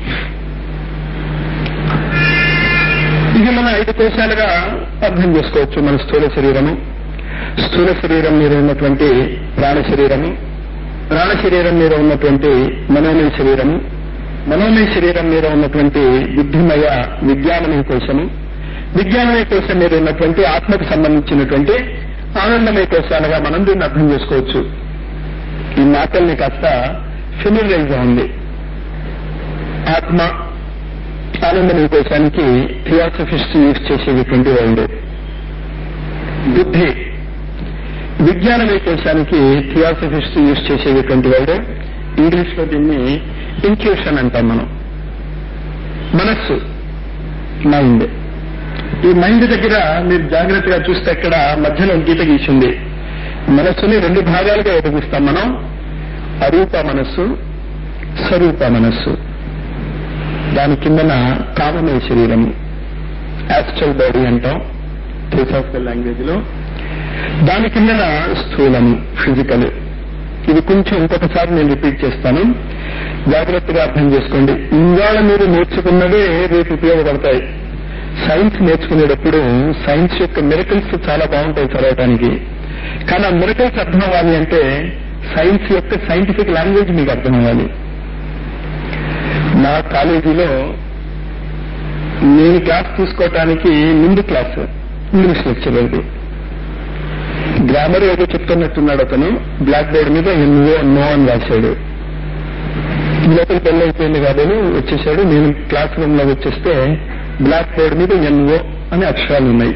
ఇది మనం ఐదు కోశాలుగా అర్థం చేసుకోవచ్చు మన స్థూల శరీరము స్థూల శరీరం మీద ఉన్నటువంటి ప్రాణ శరీరము ప్రాణ శరీరం మీద ఉన్నటువంటి మనోమయ శరీరము మనోమయ శరీరం మీద ఉన్నటువంటి బుద్ధిమయ విజ్ఞానమయ కోశము విజ్ఞానమయ కోశం మీద ఉన్నటువంటి ఆత్మకు సంబంధించినటువంటి ఆనందమయ కోశాలుగా మనం దీన్ని అర్థం చేసుకోవచ్చు ఈ మాటల్ని కాస్త ఫెమిలరైజ్ ఉంది ఆత్మ ఆనందమయ కోశానికి థియాసఫిస్ట్ యూజ్ చేసేటటువంటి వర్డ్ బుద్ధి విజ్ఞానమయ కోశానికి థియాసఫిస్ట్ యూజ్ చేసేటటువంటి వర్డ్ ఇంగ్లీష్ లో దీన్ని ఇంక్యూషన్ అంటాం మనం మనస్సు మైండ్ ఈ మైండ్ దగ్గర మీరు జాగ్రత్తగా చూస్తే ఇక్కడ మధ్యలో గీత గీసింది మనస్సుని రెండు భాగాలుగా విభజిస్తాం మనం అరూప మనస్సు స్వరూప మనస్సు దాని కిందన కామమయ శరీరము యాస్ట్రల్ బాడీ అంటాం థియోసాఫికల్ లాంగ్వేజ్ లో దాని కిందన స్థూలము ఫిజికల్ ఇది కొంచెం ఇంకొకసారి నేను రిపీట్ చేస్తాను జాగ్రత్తగా అర్థం చేసుకోండి ఇవాళ మీరు నేర్చుకున్నవే రేపు ఉపయోగపడతాయి సైన్స్ నేర్చుకునేటప్పుడు సైన్స్ యొక్క మిరకల్స్ చాలా బాగుంటాయి చదవటానికి కానీ ఆ మిరకల్స్ అర్థం అవ్వాలి అంటే సైన్స్ యొక్క సైంటిఫిక్ లాంగ్వేజ్ మీకు అర్థం అవ్వాలి నా కాలేజీలో నేను క్లాస్ తీసుకోవటానికి ముందు క్లాస్ ఇంగ్లీష్ లెక్చరర్ది గ్రామర్ ఏదో చెప్తున్నట్టున్నాడు అతను బ్లాక్ బోర్డ్ మీద ఎన్ఓ నో అని రాశాడు లోపల పెళ్ళి అయిపోయింది కాబట్టి వచ్చేసాడు నేను క్లాస్ రూమ్ లో వచ్చేస్తే బ్లాక్ బోర్డ్ మీద ఎన్ఓ అనే అక్షరాలు ఉన్నాయి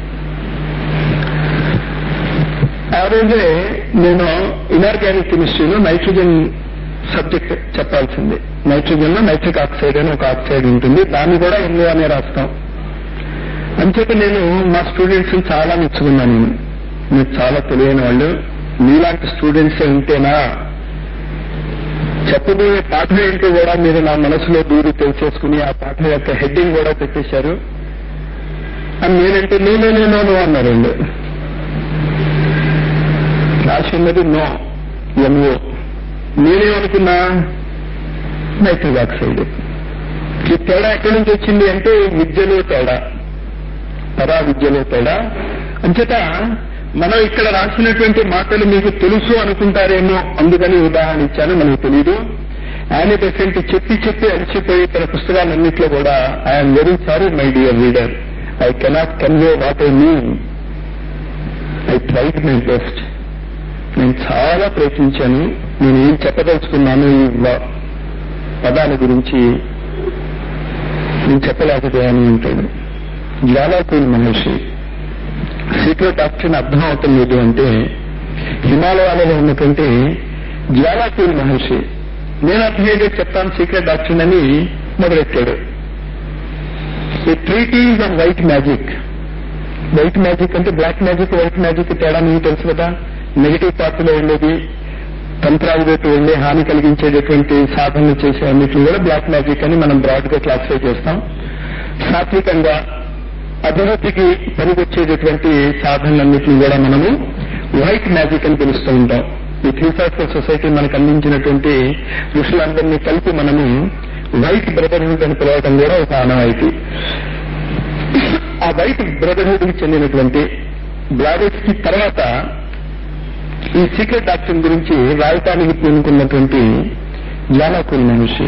ఆ రోజే నేను ఇనార్గానిక్ కెమిస్ట్రీలో నైట్రోజన్ సబ్జెక్ట్ చెప్పాల్సింది నైట్రోజన్ లో నైట్రిక్ ఆక్సైడ్ అని ఒక ఆక్సైడ్ ఉంటుంది దాన్ని కూడా ఎన్ఓ అనే రాస్తాం అంచేత నేను మా స్టూడెంట్స్ చాలా మెచ్చుకున్నాను నేను మీరు చాలా తెలియని వాళ్ళు మీలాంటి స్టూడెంట్సే ఉంటేనా చెప్పబోయే పాఠం ఏంటో కూడా మీరు నా మనసులో దూరి తెలిసేసుకుని ఆ పాఠం యొక్క హెడ్డింగ్ కూడా పెట్టేశారు అని నేనంటే నేనే నేను అన్నారండి రాసి ఉన్నది నో ఎంఓ నేనేమనుకున్నా నైట్రిక్ ఆక్సైడ్ ఈ తేడా ఎక్కడి నుంచి వచ్చింది అంటే విద్యలో తేడా పరా విద్యలో తేడా అంచేత మనం ఇక్కడ రాసినటువంటి మాటలు మీకు తెలుసు అనుకుంటారేమో అందుకని ఉదాహరణ ఇచ్చాను మనకు తెలీదు ఆయన పెసెంట్ చెప్పి చెప్పి అలసిపోయి తన పుస్తకాలన్నింటిలో కూడా I'm very sorry my dear reader I cannot convey what I mean I tried my best నేను చాలా ప్రయత్నించాను నేను ఏం చెప్పదలుచుకున్నాను ఈ వ- పదాల గురించి నేను చెప్పలేకపోయాను అంటాడు జ్వాలాకూల్ మహర్షి సీక్రెట్ డాక్టర్ని అర్థం అవటం లేదు అంటే హిమాలయాలలో ఉన్నటువంటి జ్వాలాకూల్ మహర్షి నేను అర్థమయ్యేది చెప్తాను సీక్రెట్ డాక్టర్ అని మొదలెట్టాడు ఈ treatise of white magic white magic అంటే బ్లాక్ మ్యాజిక్ వైట్ మ్యాజిక్ తేడా మీకు తెలుసు కదా నెగిటివ్ పార్టీలో ఉండేది తంత్రాలు పెట్టి ఉండే హాని కలిగించేటటువంటి సాధనలు చేసే అన్నిటిని కూడా బ్లాక్ మ్యాజిక్ అని మనం బ్రాడ్ గా క్లాసిఫై చేస్తాం సాత్వికంగా అభివృద్ధికి పనికొచ్చేటటువంటి సాధనలన్నింటినీ కూడా మనము వైట్ మ్యాజిక్ అని పిలుస్తూ ఉంటాం ఈ థియోసాఫికల్ సొసైటీ మనకు అందించినటువంటి ఋషులందరినీ కలిపి మనము వైట్ బ్రదర్హుడ్ అని పిలవటం కూడా ఒక ఆనవాయితీ ఆ వైట్ బ్రదర్హుడ్ కి చెందినటువంటి బ్లాడెట్స్ కి తర్వాత ఈ సీక్రెట్ డాక్టర్ గురించి రాయటానికి పూనుకున్నటువంటి జ్వాలాకూల్ మహర్షి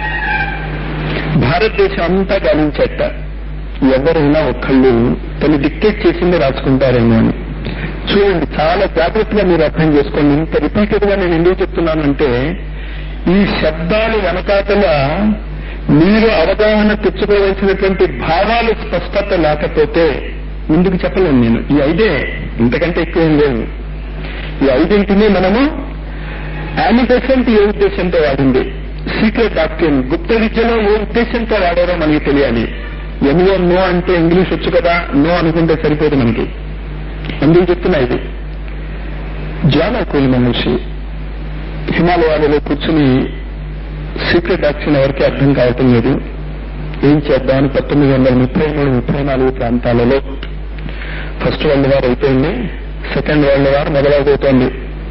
భారతదేశం అంతా గమనించట ఎవరైనా ఒక్కళ్ళు తను డిక్టేట్ చేసింది రాసుకుంటారేమో అని చూడండి చాలా జాగ్రత్తగా మీరు అర్థం చేసుకోండి ఇంత రిపీటెడ్ గా నేను ఎందుకు చెప్తున్నానంటే ఈ శబ్దాలు వెనకాతల మీరు అవగాహన తెచ్చుకోవలసినటువంటి భావాలు స్పష్టత లేకపోతే ముందుకు చెప్పలేను నేను ఈ ఐదే ఇంతకంటే ఎక్కువ ఏం లేదు ఈ ఐదింటిని మనము యానిటేషన్ ఏ ఉద్దేశంతో వాడింది సీక్రెట్ డాక్టర్ గుప్త విద్యలో ఏ ఉద్దేశంతో వాడారో మనకి తెలియాలి ఎంఓ నో అంటే ఇంగ్లీష్ వచ్చు కదా నో అనుకుంటే సరిపోదు మనకి అందుకు చెప్తున్నా ఇది జ్వాలాకూలి మహర్షి హిమాలయాలలో కూర్చుని సీక్రెట్ డాక్టర్ ఎవరికి అర్థం కావటం లేదు ఏం చేద్దామని పంతొమ్మిది వందల ముప్పై మూడు ముప్పై నాలుగు ప్రాంతాలలో ఫస్ట్ వరల్డ్ వార్ అయిపోయింది సెకండ్ వరల్డ్ వార్ మొదలవుతోంది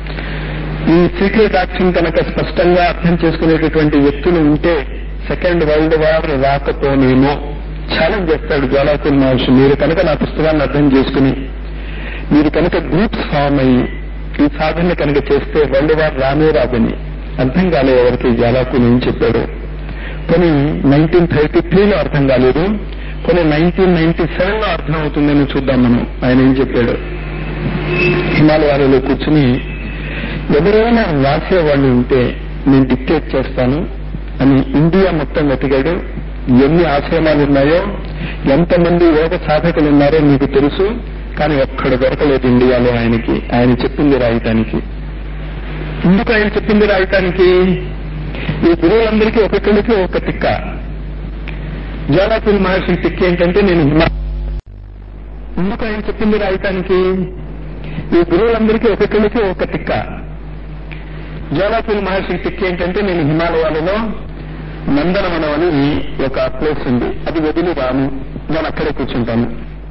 ఈ సీక్రెట్ యాక్షన్ కనుక స్పష్టంగా అర్థం చేసుకునేటటువంటి వ్యక్తులు ఉంటే సెకండ్ వరల్డ్ వార్ రాకపోనేమో ఛాలెంజ్ చేస్తాడు జ్వాలాకుల్ మహర్షి మీరు కనుక నా పుస్తకాన్ని అర్థం చేసుకుని మీరు కనుక గ్రూప్స్ ఫామ్ అయ్యి ఈ సాధన కనుక చేస్తే వరల్డ్ వార్ రానే రాదని అర్థం కాలేదు ఎవరికి జ్వాలాకుల్ ఏం చెప్పాడు కొన్ని నైన్టీన్ థర్టీ త్రీలో అర్థం కాలేదు కొన్ని నైన్టీన్ నైన్టీ సెవెన్ లో అర్థం అవుతుందని చూద్దాం మనం ఆయన ఏం చెప్పాడు హిమాలయాలలో కూర్చుని ఎవరైనా రాసే వాళ్ళు ఉంటే నేను డిక్టేట్ చేస్తాను అని ఇండియా మొత్తం వెతికాడు ఎన్ని ఆశ్రమాలు ఉన్నాయో ఎంతమంది యోగ సాధకులు ఉన్నారో మీకు తెలుసు కానీ ఒక్కడ దొరకలేదు ఇండియాలో ఆయనకి ఆయన చెప్పింది రాయటానికి ఎందుకు ఆయన చెప్పింది రాయటానికి ఈ గురువులందరికీ ఒక్కొక్కరికి ఒక తిక్క జ్వాలాకుల్ మహర్షి తిక్క ఏంటంటే నేను హిమా ఎందుకు ఆయన చెప్పింది రాయటానికి ఈ గురువులందరికీ ఒక్కొక్కరికి ఒక తిక్క జ్వాలాకుల్ మహర్షి తిక్క ఏంటంటే నేను హిమాలయాలలో నందనవనం అని ఒక ప్లేస్ ఉంది అది వదిలి రాను నేను అక్కడే కూర్చుంటాను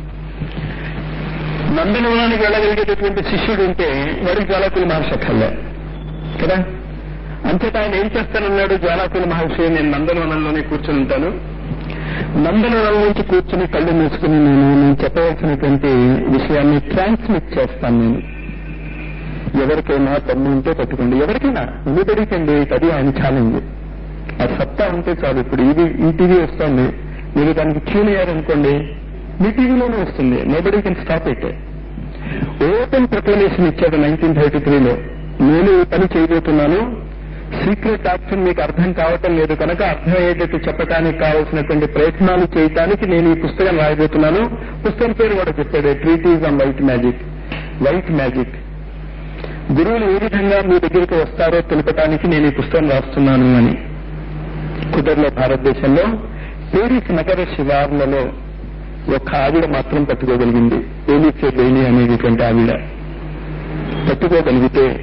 నందనవనానికి వెళ్ళగలిగేటటువంటి శిష్యుడు ఉంటే వాడికి జ్వాలాకుల మహర్షి అక్కర్లే కదా అంచేత ఆయన ఏం చేస్తానన్నాడు జ్వాలాకుల మహర్షి నేను నందనవనంలోనే కూర్చుని ఉంటాను నందనవనం నుంచి కూర్చుని కళ్ళు మూసుకుని నేను నేను చెప్పవలసినటువంటి విషయాన్ని ట్రాన్స్మిట్ చేస్తాను నేను ఎవరికైనా దమ్ము ఉంటే పట్టుకోండి ఎవరికైనా ఎనిబడికండి అది ఆయన ఛాలెంజ్ ఆ సత్తా ఉంటే చాలు ఇప్పుడు ఇది ఈ టీవీ వస్తుంది మీరు దానికి ట్యూన్ అయ్యారనుకోండి మీ టీవీలోనే వస్తుంది nobody can stop it open proclamation ఇచ్చాడు నైన్టీన్ థర్టీ త్రీలో నేను ఈ పని చేయబోతున్నాను సీక్రెట్ యాక్షన్ మీకు అర్థం కావటం లేదు కనుక అర్థమయ్యేటట్టు చెప్పడానికి కావాల్సినటువంటి ప్రయత్నాలు చేయటానికి నేను ఈ పుస్తకం రాయబోతున్నాను పుస్తకం పేరు కూడా చెప్పాడు treatise on white magic white magic గురువులు ఏ విధంగా మీ దగ్గరికి వస్తారో తెలుపటానికి నేను ఈ పుస్తకం రాస్తున్నాను అని కుదర్లో భారతదేశంలో పేరిస్ నగర శివార్లలో ఒక ఆవిడ మాత్రం పట్టుకోగలిగింది ఏలిసే బెయిని అనేటువంటి ఆవిడ పట్టుకోగలిగితే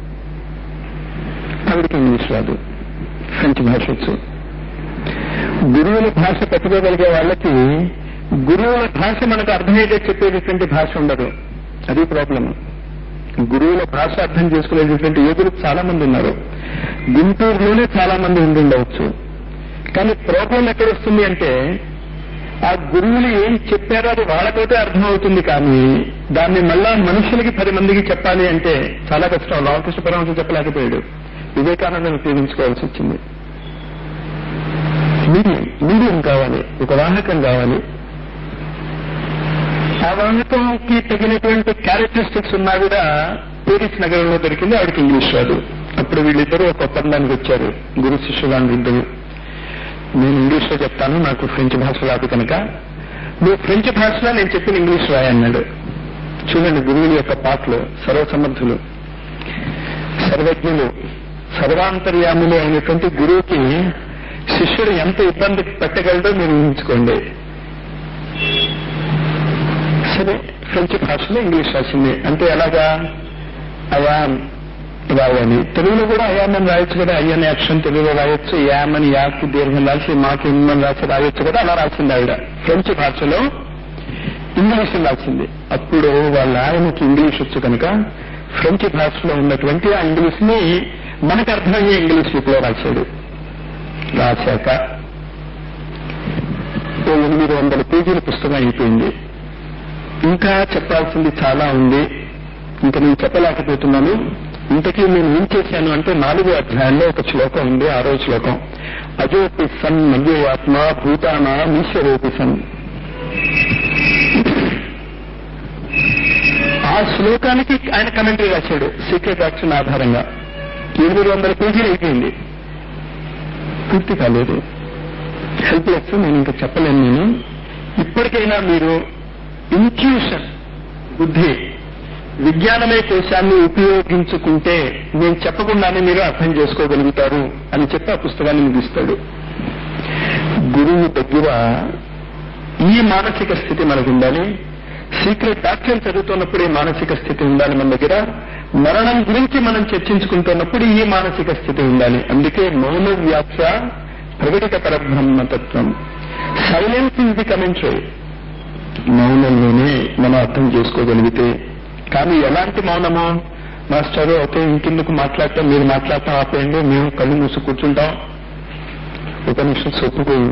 ఆవిడకి ఇంగ్లీష్ రాదు ఫ్రెంచ్ భాష వచ్చు గురువుల భాష పట్టుకోగలిగే వాళ్ళకి గురువుల భాష మనకు అర్థమయ్యేదే చెప్పేటటువంటి భాష ఉండదు అది ప్రాబ్లం గురువుల భాష అర్థం చేసుకునేటటువంటి యోగులు చాలా మంది ఉన్నారు గుంటూరులోనే చాలా మంది ఉండి ఉండవచ్చు కానీ ప్రాబ్లం ఎక్కడ వస్తుంది అంటే ఆ గురువులు ఏం చెప్పారో అది వాళ్ళకైతే అర్థమవుతుంది కానీ దాన్ని మళ్ళా మనుషులకి పది మందికి చెప్పాలి అంటే చాలా కష్టం రామకృష్ణ పరమహంస చెప్పలేకపోయాడు వివేకానందను ఉపయోగించుకోవాల్సి వచ్చింది మీడియం మీడియం కావాలి ఒక వాహకం కావాలి ఆ వాహకంకి తగినటువంటి క్యారెక్టరిస్టిక్స్ ఉన్నా కూడా పేరిస్ నగరంలో దొరికింది ఆవిడకి ఇంగ్లీష్ రాదు అప్పుడు వీళ్ళిద్దరూ ఒక ఒప్పందానికి వచ్చారు గురు శిష్యులు ఇద్దరు నేను ఇంగ్లీష్ లో చెప్తాను నాకు ఫ్రెంచ్ భాష రాదు కనుక నువ్వు ఫ్రెంచ్ భాషలో నేను చెప్పిన ఇంగ్లీష్ రాయన్నాడు చూడండి గురువుల యొక్క పాటలు సర్వసమర్థులు సర్వజ్ఞులు సర్వాంతర్యాములు అయినటువంటి గురువుకి శిష్యుడు ఎంత ఇబ్బంది పెట్టగలడో మీరు ఊహించుకోండి సరే ఫ్రెంచ్ భాషలో ఇంగ్లీష్ రాసింది అంటే ఎలాగా అయాన్ రాయాలి తెలుగులో కూడా అయాన్ అని రాయొచ్చు కదా అయ్యని అక్షరం తెలుగులో రాయొచ్చు యామ్ అని యాకు దీర్ఘం రాసి మాకు ఇమ్మని రాసి రాయొచ్చు కదా అలా రాసింది ఆవిడ ఫ్రెంచ్ భాషలో ఇంగ్లీష్ రాసింది అప్పుడు వాళ్ళ ఆయనకి ఇంగ్లీష్ వచ్చు కనుక ఫ్రెంచ్ భాషలో ఉన్నటువంటి ఆ ఇంగ్లీష్ ని మనకు అర్థమయ్యే ఇంగ్లీష్ లో రాశాడు రాశాక ఓ ఎనిమిది వందల పేజీల పుస్తకం అయిపోయింది ఇంకా చెప్పాల్సింది చాలా ఉంది ఇంకా నేను చెప్పలేకపోతున్నాను ఇంతకీ నేను ఏం చేశాను అంటే నాలుగో అధ్యాయంలో ఒక శ్లోకం ఉంది ఆరో శ్లోకం అజోపి సన్ మధ్యవాత్మ భూతానా ఈశ్వరోపి సన్ ఆ శ్లోకానికి ఆయన కమెంటరీ రాశాడు సీక్రెట్ యాక్షన్ ఆధారంగా ఎనిమిది వందల పేజీలు అయిపోయింది పూర్తి కాలేదు హెల్ప్లెస్ నేను ఇంకా చెప్పలేను నేను ఇప్పటికైనా మీరు ఇంట్యూషన్ బుద్ధి విజ్ఞానమే కోశాన్ని ఉపయోగించుకుంటే నేను చెప్పకుండానే మీరు అర్థం చేసుకోగలుగుతారు అని చెప్పి ఆ పుస్తకాన్ని ముగిస్తాడు గురువు దగ్గర ఈ మానసిక స్థితి మనకు ఉండాలి సీక్రెట్ డాక్టర్ చదువుతున్నప్పుడు ఈ మానసిక స్థితి ఉండాలి మన దగ్గర మరణం గురించి మనం చర్చించుకుంటున్నప్పుడు ఈ మానసిక స్థితి ఉండాలి అందుకే మౌన వ్యాఖ్య ప్రకటిత పరబ్రహ్మతత్వం సైలెన్స్ ఇస్ ది కమెంట్రీ మౌనంలోనే మనం అర్థం చేసుకోగలిగితే కానీ ఎలాంటి మౌనము మాస్టర్ ఓకే ఇంకెందుకు మాట్లాడటం మీరు మాట్లాడటం ఆపేయండి మేము కళ్ళు మూసి కూర్చుంటాం ఉపనిషత్తు ఒప్పుకోవు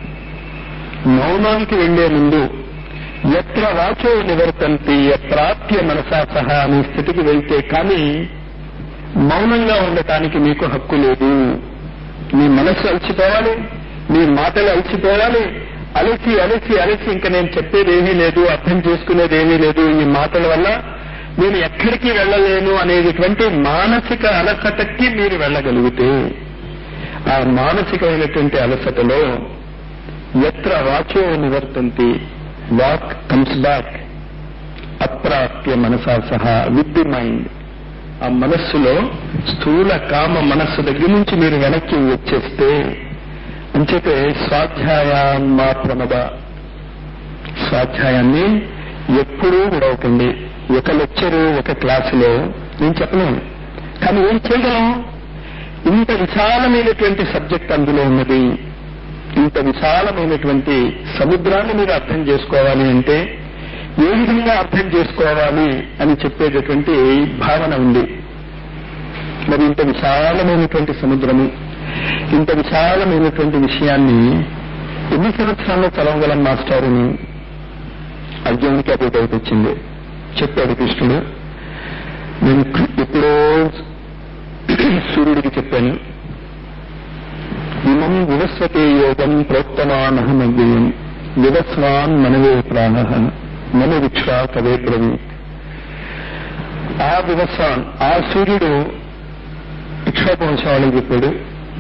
మౌనానికి వెళ్లే ముందు ఎత్ర వాచో నివర్తంతి ఎత్రాప్య మనసా సహా అనే స్థితికి వెళ్తే కానీ మౌనంగా ఉండటానికి మీకు హక్కు లేదు మీ మనస్సు అలసిపోవాలి మీ మాటలు అలసిపోవాలి అలసి అలసి అలసి ఇంకా నేను చెప్పేది ఏమీ లేదు అర్థం చేసుకునేది ఏమీ లేదు ఈ మాటల వల్ల నేను ఎక్కడికి వెళ్ళలేను అనేటువంటి మానసిక అలసటకి మీరు వెళ్ళగలిగితే ఆ మానసికమైనటువంటి అలసటలో ఎత్ర వాచో నివర్తంతి వాక్ కమ్స్ బ్యాక్ అప్రాప్య మనసా సహా విత్ ది మైండ్ ఆ మనస్సులో స్థూల కామ మనస్సు దగ్గర నుంచి మీరు వెనక్కి వచ్చేస్తే అంచేతే స్వాధ్యాయం మాత్రమద స్వాధ్యాయాన్ని ఎప్పుడూ విడవకండి ఒక లెక్చరు ఒక క్లాసులో నేను చెప్పలేను కానీ ఏం చేయగలం ఇంత విశాలమైనటువంటి సబ్జెక్ట్ అందులో ఉన్నది ఇంత విశాలమైనటువంటి సముద్రాన్ని మీరు అర్థం చేసుకోవాలి అంటే ఏ విధంగా అర్థం చేసుకోవాలి అని చెప్పేటటువంటి భావన ఉంది మరి ఇంత విశాలమైనటువంటి సముద్రము ఇంత విశాలమైనటువంటి విషయాన్ని ఎన్ని సంవత్సరాల్లో చదవగలం మాస్టారుని అర్జునుడికి అదే డౌట్ వచ్చింది చెప్పాడు కృష్ణుడు నేను ఎప్పుడో సూర్యుడికి చెప్పాను ఇమం వివస్వ సరస్వతి యోగం ప్రోక్తమానహమవ్యయం వివస్వాన్ మనవే ప్రాణ మన విక్షా కవే ప్రవీ ఆ వివస్వాన్ ఆ సూర్యుడు ఇక్షాపవంశం వాళ్ళకి చెప్పాడు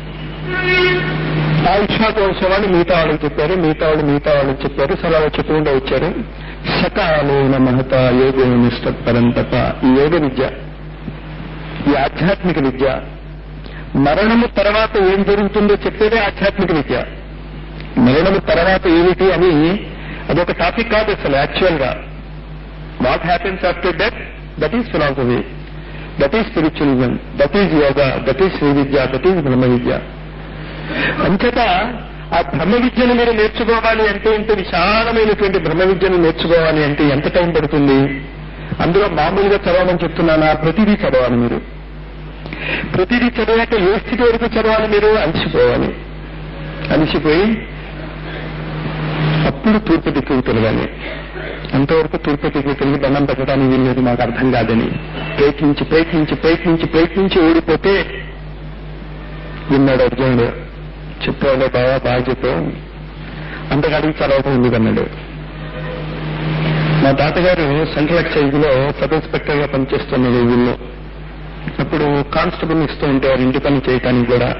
ఆ ఇక్షాపవంశం వాళ్ళు మిగతా వాళ్ళకి చెప్పారు మిగతా వాళ్ళు మిగతా వాళ్ళకి చెప్పారు సలహా చెప్పుకుంటూ వచ్చారు సకాలేన మహత యోగో నిష్టపరంతప ఈ యోగ విద్య ఈ ఆధ్యాత్మిక విద్య మరణము తర్వాత ఏం జరుగుతుందో చెప్పేదే ఆధ్యాత్మిక విద్య మరణము తర్వాత ఏమిటి అని అదొక టాపిక్ కాదు అసలు యాక్చువల్ గా what happens after death that is philosophy that is spiritualism that is yoga that is Sri Vidya that is బ్రహ్మ విద్య అంతటా ఆ బ్రహ్మ విద్యను మీరు నేర్చుకోవాలి అంటే ఇంత విశాలమైనటువంటి బ్రహ్మ విద్యను నేర్చుకోవాలి అంటే ఎంత టైం పడుతుంది అందులో మామూలుగా చదవమని చెప్తున్నానా ప్రతిదీ చదవాలి మీరు ప్రతిదీ చదివాక ఏ స్థితి వరకు చదవాలి మీరు అలసిపోవాలి అలసిపోయి అప్పుడు తూర్పు దిక్కుకు తిరగాలి అంతవరకు తూర్పు దిక్కుకు తిరిగి దండం పెట్టడానికి వీల్లేదు మాకు అర్థం కాదని ప్రయత్నించి ప్రయత్నించి ప్రయత్నించి ప్రయత్నించి ఓడిపోతే విన్నాడు అర్జునుడు చెప్పావులే బాగా బాగా చెప్పావు అంతకాడికి చదవటం ఎందుకు అన్నాడు మా తాతగారు సెంట్రల్ ఎక్సైజ్ లో సబ్ ఇన్స్పెక్టర్ గా పనిచేస్తున్నారు ఊళ్ళో అప్పుడు కానిస్టేబుల్ ఇస్తూ ఉంటారు ఇంటి పని చేయటానికి కూడా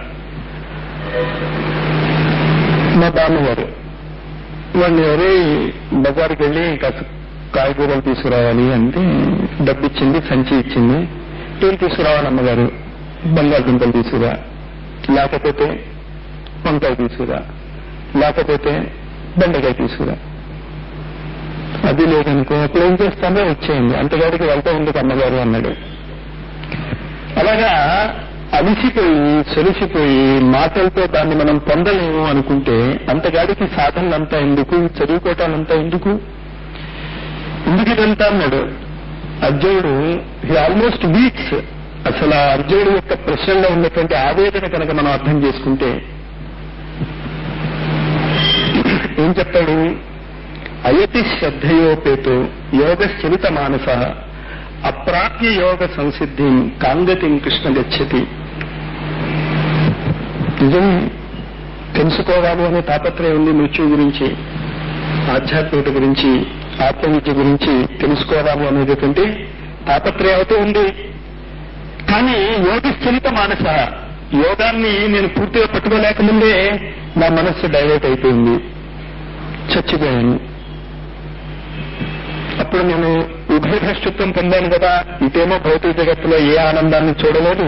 మా బామ్మగారు వాడిని ఎవరే బజార్కి వెళ్ళి కాస్త కాయగూరలు తీసుకురావాలి అంటే డబ్బు ఇచ్చింది సంచి ఇచ్చింది ఏం తీసుకురావాలి అమ్మగారు బంగాళదుంపలు తీసుకురా లేకపోతే వంకాయ తీసుకురా లేకపోతే బెండకాయ తీసుకురా అది లేదనుకో అప్పుడు ఏం చేస్తానో వచ్చేయండి అంతగాడికి వెళ్తా ఎందుకు అమ్మగారు అన్నాడు అలాగా అలిసిపోయి సొలిసిపోయి మాటలతో దాన్ని మనం పొందలేము అనుకుంటే అంతగాడికి సాధనలంతా ఎందుకు చదువుకోవటాలంతా ఎందుకు ఎందుకు ఇదంతా అన్నాడు అర్జునుడు హీ ఆల్మోస్ట్ వీక్స్ అసలు ఆ అర్జునుడు యొక్క ప్రశ్నలో ఉన్నటువంటి ఆవేదన కనుక మనం అర్థం చేసుకుంటే ఏం చెప్తాడు అయతి శ్రద్ధయోపేతో యోగశ్చలిత మానస అప్రాప్య యోగ సంసిద్ధిం కాంగతిం కృష్ణ గచ్చతి నిజం తెలుసుకోవాలి అనే తాపత్రయం ఉంది మృత్యు గురించి ఆధ్యాత్మికత గురించి ఆత్మవిద్య గురించి తెలుసుకోవాలి అనేటటువంటి తాపత్రయం అవుతూ ఉంది కానీ యోగశ్చలిత మానస యోగాన్ని నేను పూర్తిగా పట్టుకోలేకముందే నా మనస్సు డైవర్ట్ అయిపోయింది చచ్చిపోయాను అప్పుడు నేను ఉభయభ్రష్టత్వం పొందాను కదా ఇటేమో భౌతిక జగత్తులో ఏ ఆనందాన్ని చూడలేదు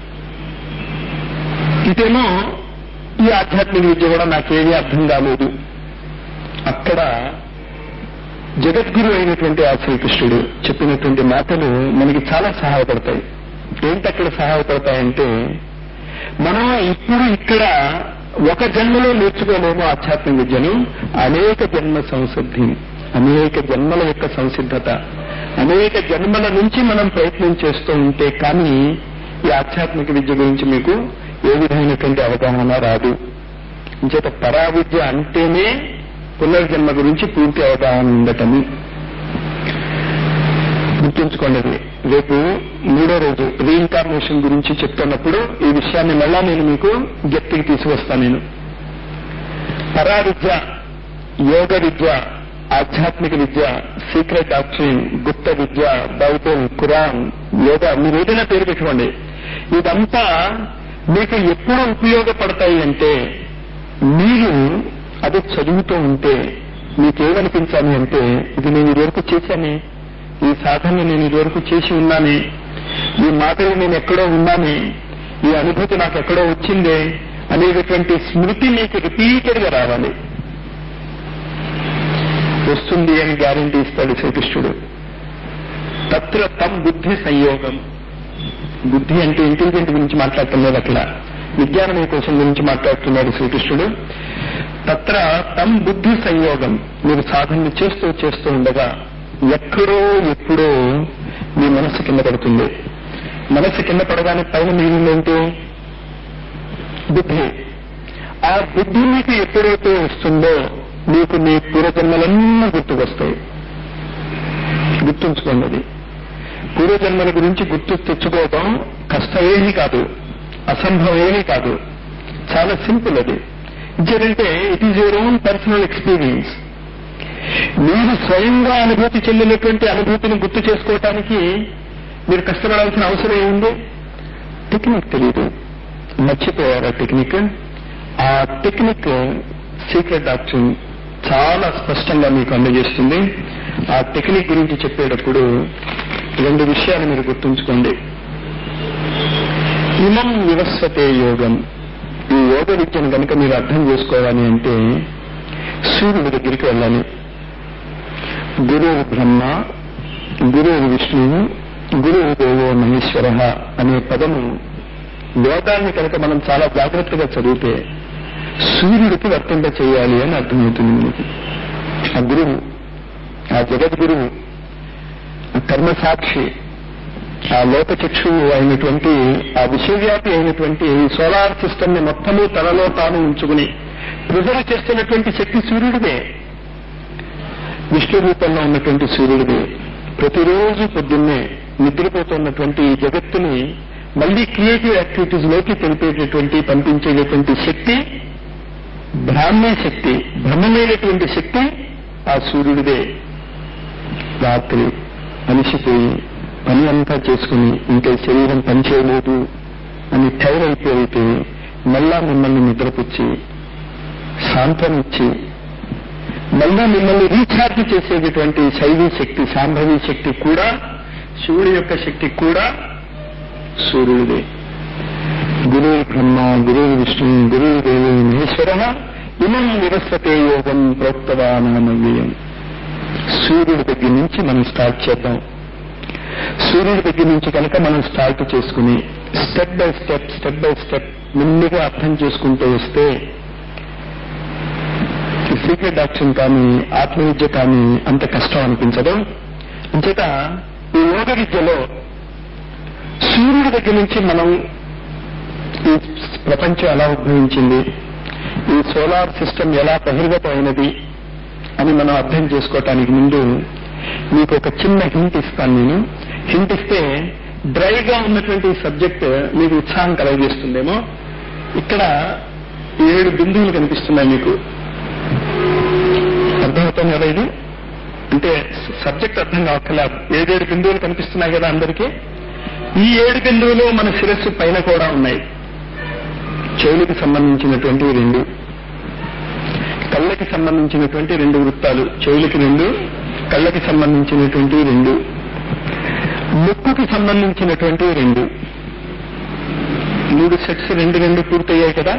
ఇటేమో ఈ ఆధ్యాత్మిక విద్య కూడా నాకేమీ అర్థం కాలేదు అక్కడ జగద్గురు అయినటువంటి ఆ శ్రీకృష్ణుడు చెప్పినటువంటి మాటలు మనకి చాలా సహాయపడతాయి ఏంటి అక్కడ సహాయపడతాయంటే మనం ఇప్పుడు ఇక్కడ ఒక జన్మలో నేర్చుకోలేము ఆధ్యాత్మిక విద్యను అనేక జన్మ సంసిద్ధి అనేక జన్మల యొక్క సంసిద్ధత అనేక జన్మల నుంచి మనం ప్రయత్నం చేస్తూ ఉంటే కానీ ఈ ఆధ్యాత్మిక విద్య గురించి మీకు ఏ విధమైనటువంటి అవగాహన రాదు ఇంచేత పరా విద్య అంటేనే పునర్జన్మ గురించి పూర్తి అవగాహన ఉండటము గుర్తుంచుకోండి అది రేపు మూడో రోజు రీఇన్కార్నేషన్ గురించి చెప్తున్నప్పుడు ఈ విషయాన్ని మళ్ళా నేను మీకు గట్టికి తీసుకొస్తాను నేను పరా విద్య యోగ విద్య ఆధ్యాత్మిక విద్య సీక్రెట్ డాక్టరీన్ గుప్త విద్య బైబుల్ ఖురాన్ యోగా మీరు ఏదైనా పేరు పెట్టుకోండి ఇదంతా మీకు ఎప్పుడు ఉపయోగపడతాయి అంటే మీరు అది చదువుతూ ఉంటే మీకేమనిపించాలి అంటే ఇది నేను ఇదివరకు చేశానే ఈ సాధన నేను ఇదివరకు చేసి ఉన్నానే ఈ మాటలు నేను ఎక్కడో ఉన్నానే ఈ అనుభూతి నాకు ఎక్కడో వచ్చిందే అనేటటువంటి స్మృతి మీకు రిపీటెడ్ గా రావాలి వస్తుంది అని గ్యారంటీ ఇస్తాడు శ్రీకృష్ణుడు తత్ర తం బుద్ధి సంయోగం బుద్ధి అంటే ఇంటెలిజెంట్ గురించి మాట్లాడుతున్నారు అక్కడ విజ్ఞానమయ కోసం గురించి మాట్లాడుతున్నాడు శ్రీకృష్ణుడు తత్ర తం బుద్ధి సంయోగం మీరు సాధన చేస్తూ చేస్తూ ఉండగా ఎక్కడో ఎప్పుడో మీ మనస్సు కింద పడుతుంది మనస్సు కింద పడగానే పైన మిగిలిందేంటి బుద్ధి ఆ బుద్ధి మీకు ఎప్పుడైతే వస్తుందో మీకు మీ పూర్వజన్మలన్నీ గుర్తుకొస్తాయి గుర్తుంచుకోండి అది పూర్వజన్మల గురించి గుర్తు తెచ్చుకోవడం కష్టమేమీ కాదు అసంభవమేమీ కాదు చాలా సింపుల్ అది ఇంకేంటంటే it is your own personal experience మీరు స్వయంగా అనుభూతి చెందినటువంటి అనుభూతిని గుర్తు చేసుకోవటానికి మీరు కష్టపడాల్సిన అవసరం ఏముంది టెక్నిక్ తెలియదు మర్చిపోయారు ఆ టెక్నిక్ ఆ టెక్నిక్ సీక్రెట్ డాక్టర్ చాలా స్పష్టంగా మీకు అందజేస్తుంది ఆ టెక్నిక్ గురించి చెప్పేటప్పుడు రెండు విషయాలు మీరు గుర్తుంచుకోండి ఇమం వివస్వతే యోగం ఈ యోగ విద్యను కనుక మీరు అర్థం చేసుకోవాలి అంటే సూర్యుడి దగ్గరికి వెళ్ళాలి గురువు బ్రహ్మ గురువు విష్ణువు గురువు దేవో మహేశ్వర అనే పదము వేదాన్ని కనుక మనం చాలా జాగ్రత్తగా చదివితే సూర్యుడికి వర్తింప చేయాలి అని అర్థమవుతుంది మనకి ఆ గురువు ఆ జగద్గురువు ఆ కర్మసాక్షి ఆ లోకచక్షువు అయినటువంటి ఆ విశ్వవ్యాపి అయినటువంటి ఈ సోలార్ సిస్టమ్ ని మొత్తము తనలో తాను ఉంచుకుని ప్రిజర్వ్ చేస్తున్నటువంటి శక్తి సూర్యుడిదే విష్ణు రూపంలో ఉన్నటువంటి సూర్యుడిదే ప్రతిరోజు పొద్దున్నే నిద్రపోతున్నటువంటి ఈ జగత్తుని మళ్ళీ క్రియేటివ్ యాక్టివిటీస్ లోకి తెలిపేటటువంటి పంపించేటటువంటి శక్తి బ్రాహ్మణ శక్తి బ్రహ్మమైనటువంటి శక్తి ఆ సూర్యుడిదే రాత్రి అలిసిపోయి పని అంతా చేసుకుని ఇంకా ఈ శరీరం పనిచేయలేదు అని టైర్ అయిపోయితే మళ్ళా మిమ్మల్ని నిద్రపుచ్చి సాంత్వనిచ్చి మళ్ళా మిమ్మల్ని రీఛార్జ్ చేసేటటువంటి శైవీ శక్తి సాంభవి శక్తి కూడా శివుడి యొక్క శక్తి కూడా సూర్యుడిదే గురువు బ్రహ్మ గురువు విష్ణు గురువు దేవు మహేశ్వర ఇమం వివస్వతే యోగం ప్రోక్తవానామవ్యయం సూర్యుడి దగ్గర నుంచి మనం స్టార్ట్ చేద్దాం సూర్యుడి దగ్గర నుంచి కనుక మనం స్టార్ట్ చేసుకుని step by step step by step ముందుగా అర్థం చేసుకుంటూ వస్తే సీక్రెట్ డాక్షన్ కానీ ఆత్మవిద్య కానీ అంత కష్టం అనిపించదు అంచేత ఈ యోగ విద్యలో సూర్యుడి దగ్గర నుంచి మనం ఈ ప్రపంచం ఎలా ఉద్భవించింది ఈ సోలార్ సిస్టమ్ ఎలా బహిర్గతమైనది అని మనం అర్థం చేసుకోవటానికి ముందు మీకు ఒక చిన్న హింట్ ఇస్తాను నేను హింట్ ఇస్తే డ్రైగా ఉన్నటువంటి సబ్జెక్ట్ మీకు ఉత్సాహం కలగజేస్తుందేమో ఇక్కడ ఏడు బిందువులు కనిపిస్తున్నాయి మీకు అర్థమవుతుంది కదా ఇది అంటే సబ్జెక్ట్ అర్థం కావట్లే ఏడేడు బిందువులు కనిపిస్తున్నాయి కదా అందరికీ ఈ ఏడు బిందువులు మన శిరస్సు పైన కూడా ఉన్నాయి చెవులకు సంబంధించినటువంటి రెండు కళ్ళకి సంబంధించినటువంటి రెండు వృత్తాలు చెవులకి రెండు కళ్ళకి సంబంధించినటువంటి రెండు ముక్కుకి సంబంధించినటువంటి రెండు మూడు సెట్స్ రెండు రెండు పూర్తయ్యాయి కదా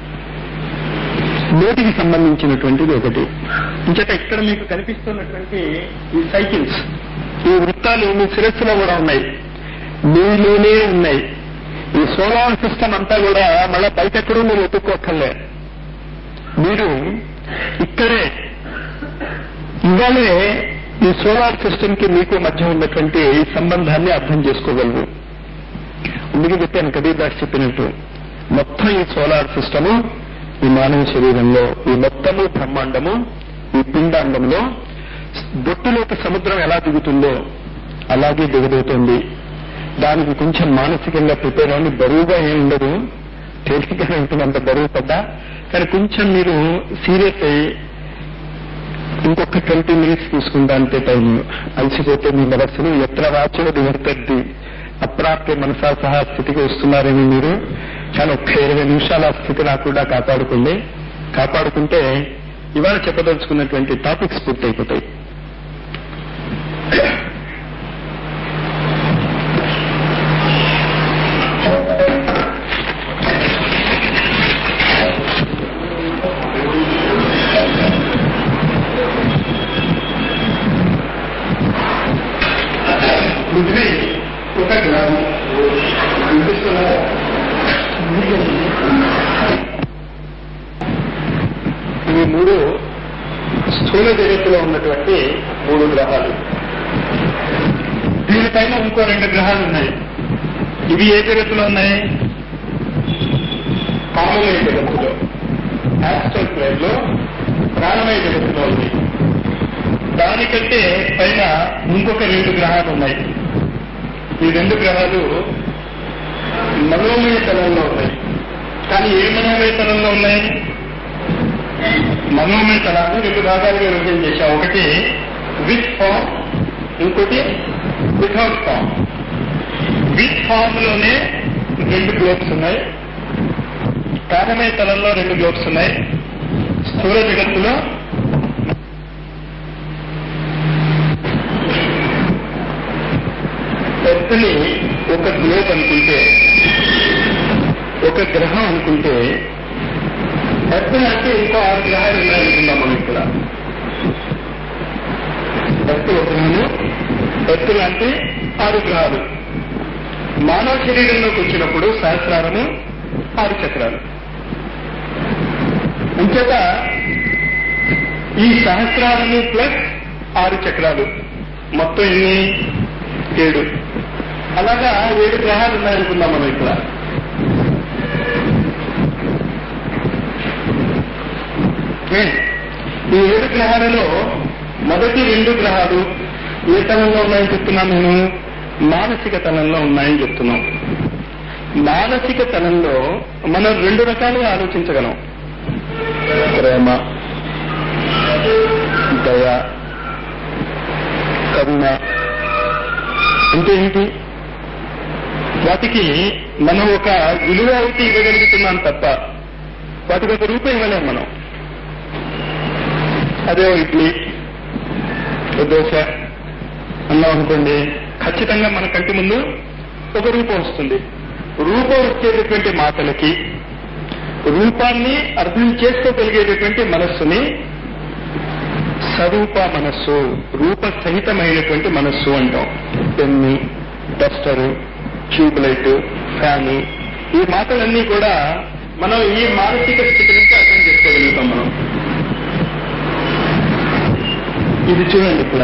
నోటికి సంబంధించినటువంటిది ఒకటి ఇంచట ఇక్కడ మీకు కనిపిస్తున్నటువంటి ఈ సైకిల్స్ ఈ వృత్తాలు మీ శిరస్సులో కూడా ఉన్నాయి మీలోనే ఉన్నాయి ఈ సోలార్ సిస్టమ్ అంతా కూడా మళ్ళా బయటెక్కడూ మీరు వెతుక్కోక్కర్లే మీరు ఇక్కడే ఇవాళే ఈ సోలార్ సిస్టమ్ కి మీకు మధ్య ఉన్నటువంటి ఈ సంబంధాన్ని అర్థం చేసుకోగలరు అందుకే చెప్పాను కబీర్ దాస్ చెప్పినట్టు మొత్తం ఈ సోలార్ సిస్టము ఈ మానవ శరీరంలో ఈ మొత్తము బ్రహ్మాండము ఈ పిండాండంలో బొట్టులోకి సముద్రం ఎలా దిగుతుందో అలాగే దిగబోతోంది దానికి కొంచెం మానసికంగా ప్రిపేర్ అవ్వండి బరువుగా ఏమి ఉండదు తేలికగా ఉంటుంది అంత బరువు పడ్డా కానీ కొంచెం మీరు సీరియస్ అయ్యి ఇంకొక ట్వంటీ మినిట్స్ తీసుకుంటా అంతే టైం అలసిపోతే మీ మనస్సును ఎత్ర వాచో నివర్తద్ది అప్రాప్య మనసా సహా స్థితికి వస్తున్నారని మీరు కానీ ఒక్క ఇరవై నిమిషాల ఆ స్థితి రాకుండా కాపాడుకోండి కాపాడుకుంటే ఇవాళ చెప్పదలుచుకున్నటువంటి టాపిక్స్ పూర్తయిపోతాయి పృథ్వీ ఒక గ్రామం వినిపిస్తున్నదా? ఇవి మూడు స్థూల జగత్తులో ఉన్నటువంటి మూడు గ్రహాలు దీనిపైన ఇంకో రెండు గ్రహాలు ఉన్నాయి ఇవి ఏ జగత్తులో ఉన్నాయి కామమయ జగత్తులో యాస్ట్రల్ ప్లేన్ లో ప్రాణమయ జగత్తులో ఉంది దానికంటే పైన ఇంకొక రెండు గ్రహాలు ఉన్నాయి ఈ రెండు గ్రహాలు మనోమయ తలంలో ఉన్నాయి కానీ ఏ మనోమయ తలంలో ఉన్నాయి మనోమయ తలాన్ని రెండు భాగాలుగా విభజన చేశాం ఒకటి విత్ ఫామ్ ఇంకోటి వితౌట్ ఫామ్ విత్ ఫామ్ లోనే రెండు గ్లోబ్స్ ఉన్నాయి ప్రాణమయ తలంలో రెండు గ్లోబ్స్ ఉన్నాయి స్థూల జగత్తులో ఎర్త్ని ఒక గ్లోబ్ అనుకుంటే ఒక గ్రహం అనుకుంటే ఎర్త్ అంటే ఇంకో ఆరు గ్రహాలు ఉన్నాయనుకుందాం మనం ఇక్కడ ఎర్త్ ఒక గ్రహము ఎర్త్ లాంటి ఆరు గ్రహాలు మానవ శరీరంలోకి వచ్చినప్పుడు సహస్రారము ఆరు చక్రాలు అంచేత ఈ సహస్రారము ప్లస్ ఆరు చక్రాలు మొత్తం ఎన్ని ఏడు అలాగా ఏడు గ్రహాలు ఉన్నాయనుకుందాం మనం ఇక్కడ ఈ ఏడు గ్రహాలలో మొదటి రెండు గ్రహాలు ఏ తలంలో ఉన్నాయని చెప్తున్నాను నేను మానసిక తలంలో ఉన్నాయని చెప్తున్నాం మానసిక తలంలో మనం రెండు రకాలుగా ఆలోచించగలం ప్రేమ దయ కరుణ అంటే ఏంటి వాటికి మనం ఒక విలువ ఒకటి ఇవ్వగలుగుతున్నాం తప్ప వాటికి ఒక రూపం ఇవ్వలేం మనం అదే ఓ ఇడ్లీ ఓ దోశ అన్నాం అనుకోండి ఖచ్చితంగా మన కంటి ముందు ఒక రూపం వస్తుంది రూపం వచ్చేటటువంటి మాటలకి రూపాన్ని అర్థం చేసుకోగలిగేటటువంటి మనస్సుని స్వరూప మనస్సు రూప సహితమైనటువంటి మనస్సు అంటాం pen duster tube light fan ఈ మాటలన్నీ కూడా మనం ఈ మానసిక స్థితి నుంచి అర్థం చేసుకోగలుగుతాం మనం ఇది చూడండి ఇక్కడ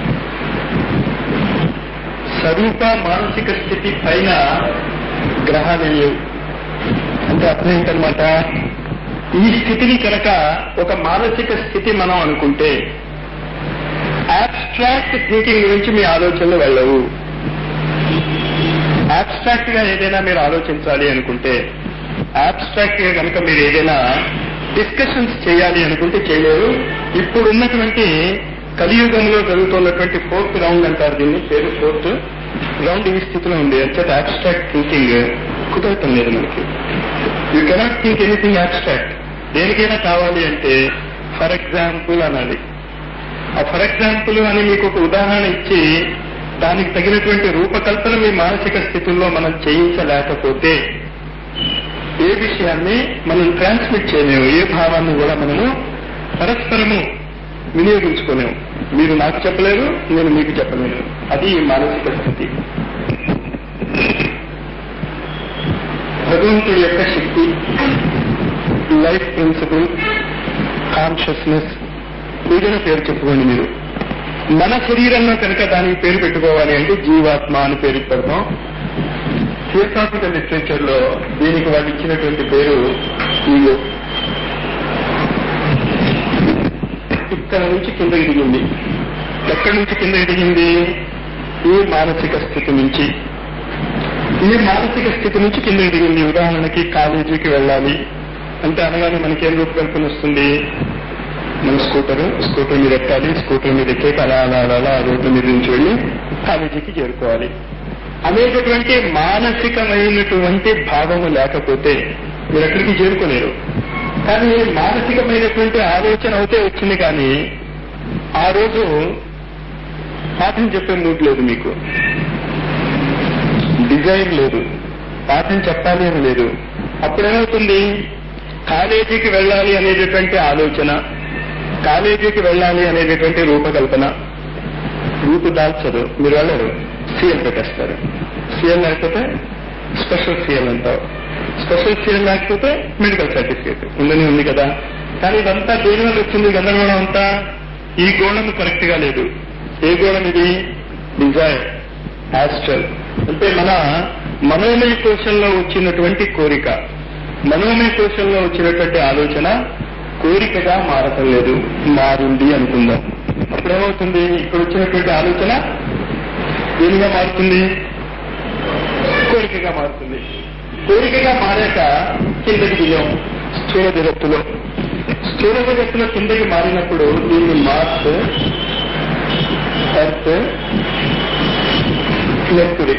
స్వరూప మానసిక స్థితి పైన గ్రహాలు లేవు అంటే అర్థం ఏంటనమాట ఈ స్థితిని కనుక ఒక మానసిక స్థితి మనం అనుకుంటే అబ్స్ట్రాక్ట్ థింకింగ్ గురించి మీ ఆలోచనలు వెళ్ళవు అబ్స్ట్రాక్ట్ గా ఏదైనా మీరు ఆలోచించాలి అనుకుంటే అబ్స్ట్రాక్ట్ గా కనుక మీరు ఏదైనా డిస్కషన్స్ చేయాలి అనుకుంటే చేయలేరు ఇప్పుడు ఉన్నటువంటి కలియుగంలో జరుగుతున్నటువంటి ఫోర్త్ రౌండ్ అంటారు దీన్ని పేరు ఫోర్త్ రౌండ్ ఈ స్థితిలో ఉంది అంచేత అబ్స్ట్రాక్ట్ థింకింగ్ కుదరటం లేదు మనకి you cannot think anything abstract దేనికైనా కావాలి అంటే ఫర్ ఎగ్జాంపుల్ అనాలి ఆ ఫర్ ఎగ్జాంపుల్ అని మీకు ఒక ఉదాహరణ ఇచ్చి దానికి తగినటువంటి రూపకల్పన మీ మానసిక స్థితుల్లో మనం చేయించలేకపోతే ఏ విషయాన్ని మనం ట్రాన్స్మిట్ చేయలేము ఏ భావాన్ని కూడా మనము పరస్పరము వినియోగించుకోలేము మీరు నాకు చెప్పలేరు నేను మీకు చెప్పలేను అది ఈ మానసిక స్థితి భగవంతుడి యొక్క శక్తి లైఫ్ ప్రిన్సిపల్ కాన్షియస్నెస్ ఏదైనా పేరు చెప్పుకోండి మీరు మన శరీరంలో కనుక దానికి పేరు పెట్టుకోవాలి అంటే జీవాత్మ అని పేరు పెడతాం థియోసాఫికల్ లిటరేచర్ లో దీనికి వాళ్ళు ఇచ్చినటువంటి పేరు ఈగో ఇక్కడ నుంచి కిందకి దిగింది ఎక్కడి నుంచి కిందకి దిగింది ఈ మానసిక స్థితి నుంచి ఈ మానసిక స్థితి నుంచి కిందకి దిగింది ఉదాహరణకి కాలేజీకి వెళ్ళాలి అంటే అనగానే మనకేం రూపకల్పన వస్తుంది మన స్కూటర్ స్కూటర్ మీద ఎక్కాలి స్కూటర్ మీద ఎక్కేకి అలా అలా అలా అలా ఆ రోడ్డు మీద నుంచి వెళ్ళి కాలేజీకి చేరుకోవాలి అనేటటువంటి మానసికమైనటువంటి భావము లేకపోతే మీరు ఎక్కడికి చేరుకోలేరు కానీ మానసికమైనటువంటి ఆలోచన అయితే వచ్చింది కానీ ఆ రోజు పాఠం చెప్పే మూడ్ లేదు మీకు డిజైన్ లేదు పాఠం చెప్పాలి అని లేదు అప్పుడేమవుతుంది కాలేజీకి వెళ్ళాలి అనేటటువంటి ఆలోచన కాలేజీకి వెళ్ళాలి అనేటటువంటి రూపకల్పన రూపు దాల్చదు మీరు వెళ్ళరు సీఎల్ పెట్టేస్తారు సీఎల్ లేకపోతే స్పెషల్ సీఎల్ అంటారు స్పెషల్ సీఎల్ లేకపోతే మెడికల్ సర్టిఫికేట్ ఉందని ఉంది కదా కానీ ఇదంతా దేని వల్ల వచ్చింది గందరగోళం అంతా ఈ గోళం కరెక్ట్ గా లేదు ఏ గోళం ఇది డిజైర్ యాస్ట్రల్ అంటే మన మనోమయ కోశంలో వచ్చినటువంటి కోరిక మనోమయ కోశంలో వచ్చినటువంటి ఆలోచన కోరికగా మారటం లేదు మారింది అనుకుందాం అప్పుడేమవుతుంది ఇక్కడ వచ్చినటువంటి ఆలోచన దేనిగా మారుతుంది కోరికగా మారుతుంది కోరికగా మారాక కిందకి దిగాం స్థూల జగత్తులో స్థూల జగత్తులో కిందకి మారినప్పుడు దీన్ని మార్స్ ఎర్త్ మెర్కురీ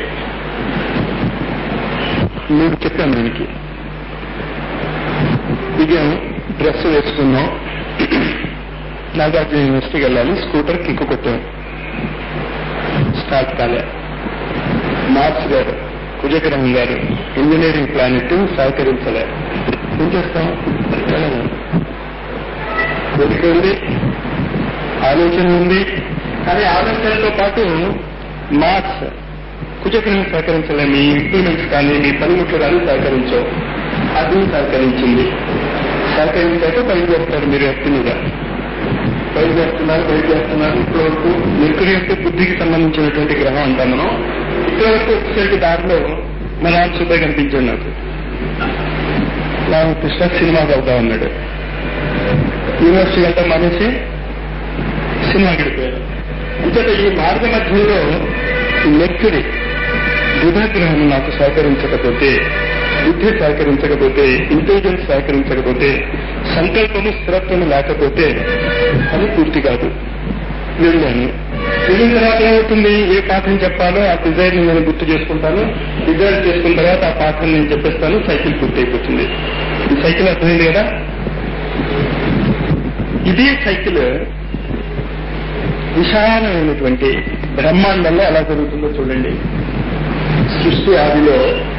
మూడు చెప్పాను దీనికి దిగాం డ్రెస్ వేసుకున్నాం నాగార్జున యూనివర్సిటీకి వెళ్ళాలి స్కూటర్ కిక్కు కొట్టాం స్టార్ట్ కాలే మార్క్స్ గారు కుజగ్రహం గారు ఇంజనీరింగ్ ప్లానెట్ సహకరించలే ఏం చేస్తాం వెళ్ళము. కోరిక ఉంది ఆలోచన ఉంది కానీ ఆలోచనతో పాటు మార్క్స్ కుజగ్రహం సహకరించలే మీ ఇంప్లిమెంట్స్ కానీ మీ పనిముట్లు కానీ సహకరించవు అది సహకరించింది సహకరించాక బయలుదేరుతారు మీరు ఎత్తి మీద బయలుదేరుతున్నారు బయలుదేరుతున్నారు ఇప్పటి వరకు మెర్కురీ అంటే బుద్ధికి సంబంధించినటువంటి గ్రహం అంటాం మనం ఇక్కడ వరకు వచ్చేసరికి దారిలో మా నాన్న సుబ్బయ్య కనిపించాడు నాకు రామకృష్ణ సినిమాకి వెళ్తా ఉన్నాడు యూనివర్సిటీ అంతా మానేసి సినిమాకి వెళ్ళిపోయాడు అంటే ఈ మార్గ మధ్యంలో మెర్కురీ బుధగ్రహం నాకు సహకరించకపోతే బుద్ధి సహకరించకపోతే ఇంటెలిజెన్స్ సహకరించకపోతే సంకల్పము స్థిరత్వము లేకపోతే అది పూర్తి కాదు వెళ్ళాను వెళ్ళిన తర్వాత ఏమవుతుంది ఏ పాఠం చెప్పాలో ఆ డిజైర్ నేను గుర్తు చేసుకుంటాను డిజైర్ చేసుకున్న తర్వాత ఆ పాఠం నేను చెప్పేస్తాను సైకిల్ పూర్తి అయిపోతుంది ఈ సైకిల్ అర్థమైంది కదా ఇదే సైకిల్ విశాలమైనటువంటి బ్రహ్మాండంలో ఎలా జరుగుతుందో చూడండి సృష్టి ఆదిలో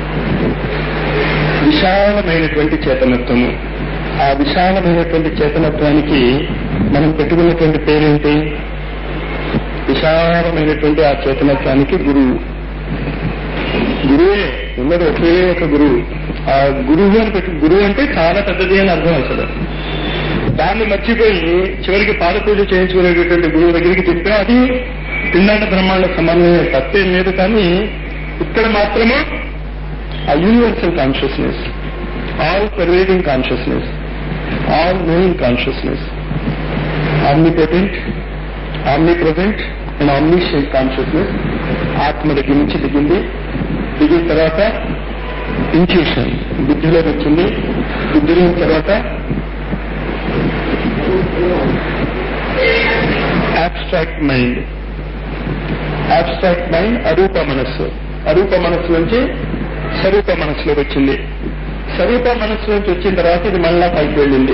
విశాలమైనటువంటి చేతనత్వము ఆ విశాలమైనటువంటి చేతనత్వానికి మనం పెట్టుకున్నటువంటి పేరేంటి విశాలమైనటువంటి ఆ చేతనత్వానికి గురువు గురువే ఉన్నది ఒకే ఒక గురువు ఆ గురువు అని పెట్టు గురువు అంటే చాలా పెద్దది అని అర్థం అసలు దాన్ని మర్చిపోయి చివరికి పాద పూజ చేయించుకునేటటువంటి గురువు దగ్గరికి తింటే అది పిండాండ బ్రహ్మాండ సమన్వయం తప్పేం లేదు కానీ ఇక్కడ మాత్రమే ఆ universal consciousness all pervading consciousness all knowing consciousness omnipotent omnipresent and omniscient consciousness ఆత్మ దగ్గర నుంచి దిగింది దిగిన తర్వాత ఇంట్యూషన్ బుద్ధిలోకి వచ్చింది బుద్ధిలో తర్వాత అబ్స్ట్రాక్ట్ మైండ్ అబ్స్ట్రాక్ట్ మైండ్ అరూప మనస్సు అరూప మనస్సు నుంచి స్వరూప మనస్సులోకి వచ్చింది స్వరూప మనస్సు నుంచి వచ్చిన తర్వాత ఇది మళ్ళా పైకి వెళ్ళింది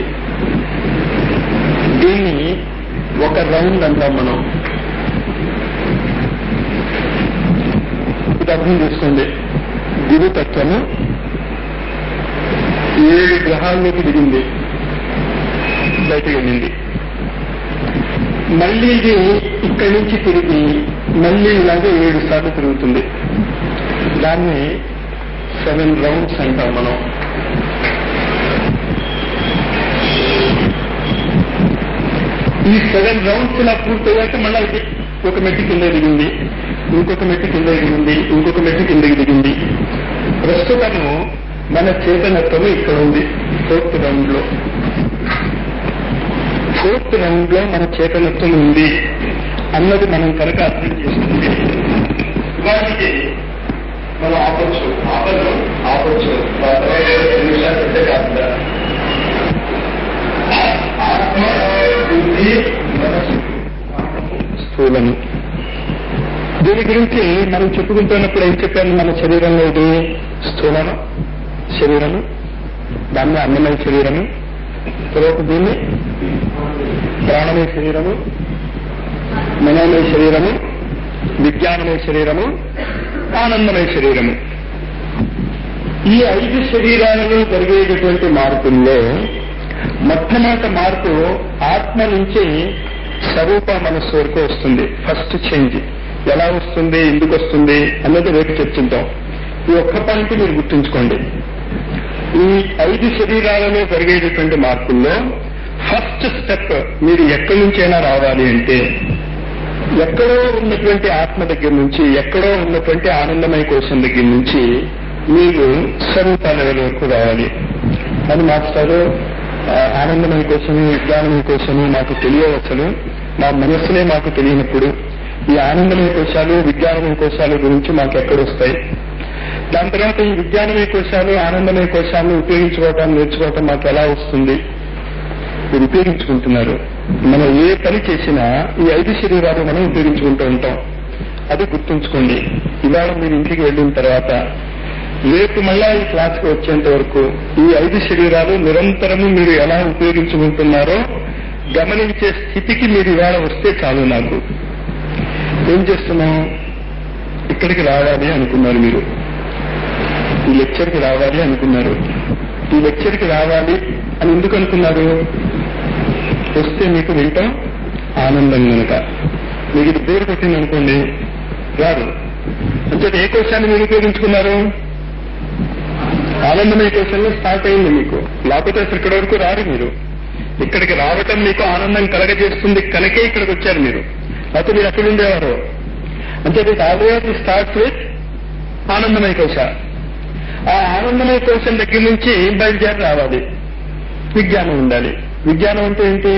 దీన్ని ఒక రౌండ్ అంటాం మనం ఇది అర్థం చేసుకోండి గురుతత్వము ఏడు గ్రహాల్లోకి దిగింది బయటకు వెళ్ళింది మళ్ళీ ఇది ఇక్కడి నుంచి తిరిగి మళ్ళీ ఇలాగే ఏడు సార్లు తిరుగుతుంది దాన్ని సెవెన్ రౌండ్స్ అంటాం మనం ఈ సెవెన్ రౌండ్స్ ఇలా పూర్తయ్యాక మళ్ళీ ఇది ఒక మెట్టు కింద దిగింది ఇంకొక మెట్టు కింద దిగింది ఇంకొక మెట్టు కిందకి దిగింది ప్రస్తుతము మన చేతనత్వము ఇక్కడ ఉంది ఫోర్త్ రౌండ్ లో ఫోర్త్ రౌండ్ లో మన చేతనత్వం ఉంది అన్నది మనం కనుక అర్థం చేసుకుంటే ఉదాహరణకి మనం ఆపచ్చు ఆపను ఆపచ్చు నిమిషాలు పెట్టే కాకుండా ఆత్మ బుద్ధి మనసు స్థూలము దీని గురించి మనం చెప్పుకుంటున్నప్పుడు ఏం చెప్పాను మన శరీరంలో ఇది స్థూలము శరీరము దాన్ని అన్నమయ శరీరము తర్వాత దీన్ని ప్రాణమయ శరీరము మనోమయ శరీరము విజ్ఞానమయ శరీరము ఆనందమయ శరీరము ఈ ఐదు శరీరాలలో జరిగేటటువంటి మార్పుల్లో మొట్టమొదటి మార్పు ఆత్మ నుంచి స్వరూప మనస్సు వరకు వస్తుంది ఫస్ట్ చేంజ్ ఎలా వస్తుంది ఎందుకు వస్తుంది అన్నది రేపు చర్చిద్దాం ఈ ఒక్క పాయింట్ మీరు గుర్తుంచుకోండి ఈ ఐదు శరీరాలలో జరిగేటటువంటి మార్పుల్లో ఫస్ట్ స్టెప్ మీరు ఎక్కడి నుంచైనా రావాలి అంటే ఎక్కడో ఉన్నటువంటి ఆత్మ దగ్గర నుంచి ఎక్కడో ఉన్నటువంటి ఆనందమయ కోశం దగ్గర నుంచి మీరు స్వరూప లెవెల్ వరకు రావాలి అని మాస్టారు ఆ, ఆనందమయ కోసము విజ్ఞానమయ కోసము మాకు తెలియవచ్చును మా మనస్సునే మాకు తెలియనప్పుడు ఈ ఆనందమయ కోశాలు విజ్ఞానమయ కోశాల గురించి మాకు ఎక్కడొస్తాయి దాని తర్వాత ఈ విజ్ఞానమయ కోశాలు ఆనందమయ కోశాలను ఉపయోగించుకోవటం నేర్చుకోవటం మాకు ఎలా వస్తుంది మీరు ఉపయోగించుకుంటున్నారు మనం ఏ పని చేసినా ఈ ఐదు శరీరాలు మనం ఉపయోగించుకుంటూ ఉంటాం అది గుర్తుంచుకోండి ఇవాళ మీరు ఇంటికి వెళ్ళిన తర్వాత రేపు మళ్ళా ఈ క్లాస్కి వచ్చేంత వరకు ఈ ఐదు శరీరాలు నిరంతరము మీరు ఎలా ఉపయోగించుకుంటున్నారో గమనించే స్థితికి మీరు ఇవాళ వస్తే చాలు నాకు ఏం చేస్తున్నాం ఇక్కడికి రావాలి అనుకున్నారు మీరు ఈ లెక్చర్కి రావాలి అనుకున్నారు ఈ లెక్చర్కి రావాలి అని ఎందుకు అనుకున్నారు వస్తే మీకు వింటాం ఆనందం కనుక మీకు ఇది పేరు కొట్టింది అనుకోండి రాదు అంటే ఏ కోశాన్ని మీరు ఉపయోగించుకున్నారు ఆనందమయ కోశంలో స్టార్ట్ అయింది మీకు లేకపోతే అసలు ఇక్కడి వరకు రారు మీరు ఇక్కడికి రావటం మీకు ఆనందం కలగజేస్తుంది కనుకే ఇక్కడికి వచ్చారు మీరు లేకపోతే మీరు ఎక్కడ ఉండేవారు అంటే మీకు ఆల్వేస్ స్టార్ట్ విత్ ఆనందమయ కోశ ఆ ఆనందమయ కోశం దగ్గర నుంచి బయలుదేరి రావాలి విజ్ఞానం ఉండాలి విజ్ఞానం అంటే ఏంటి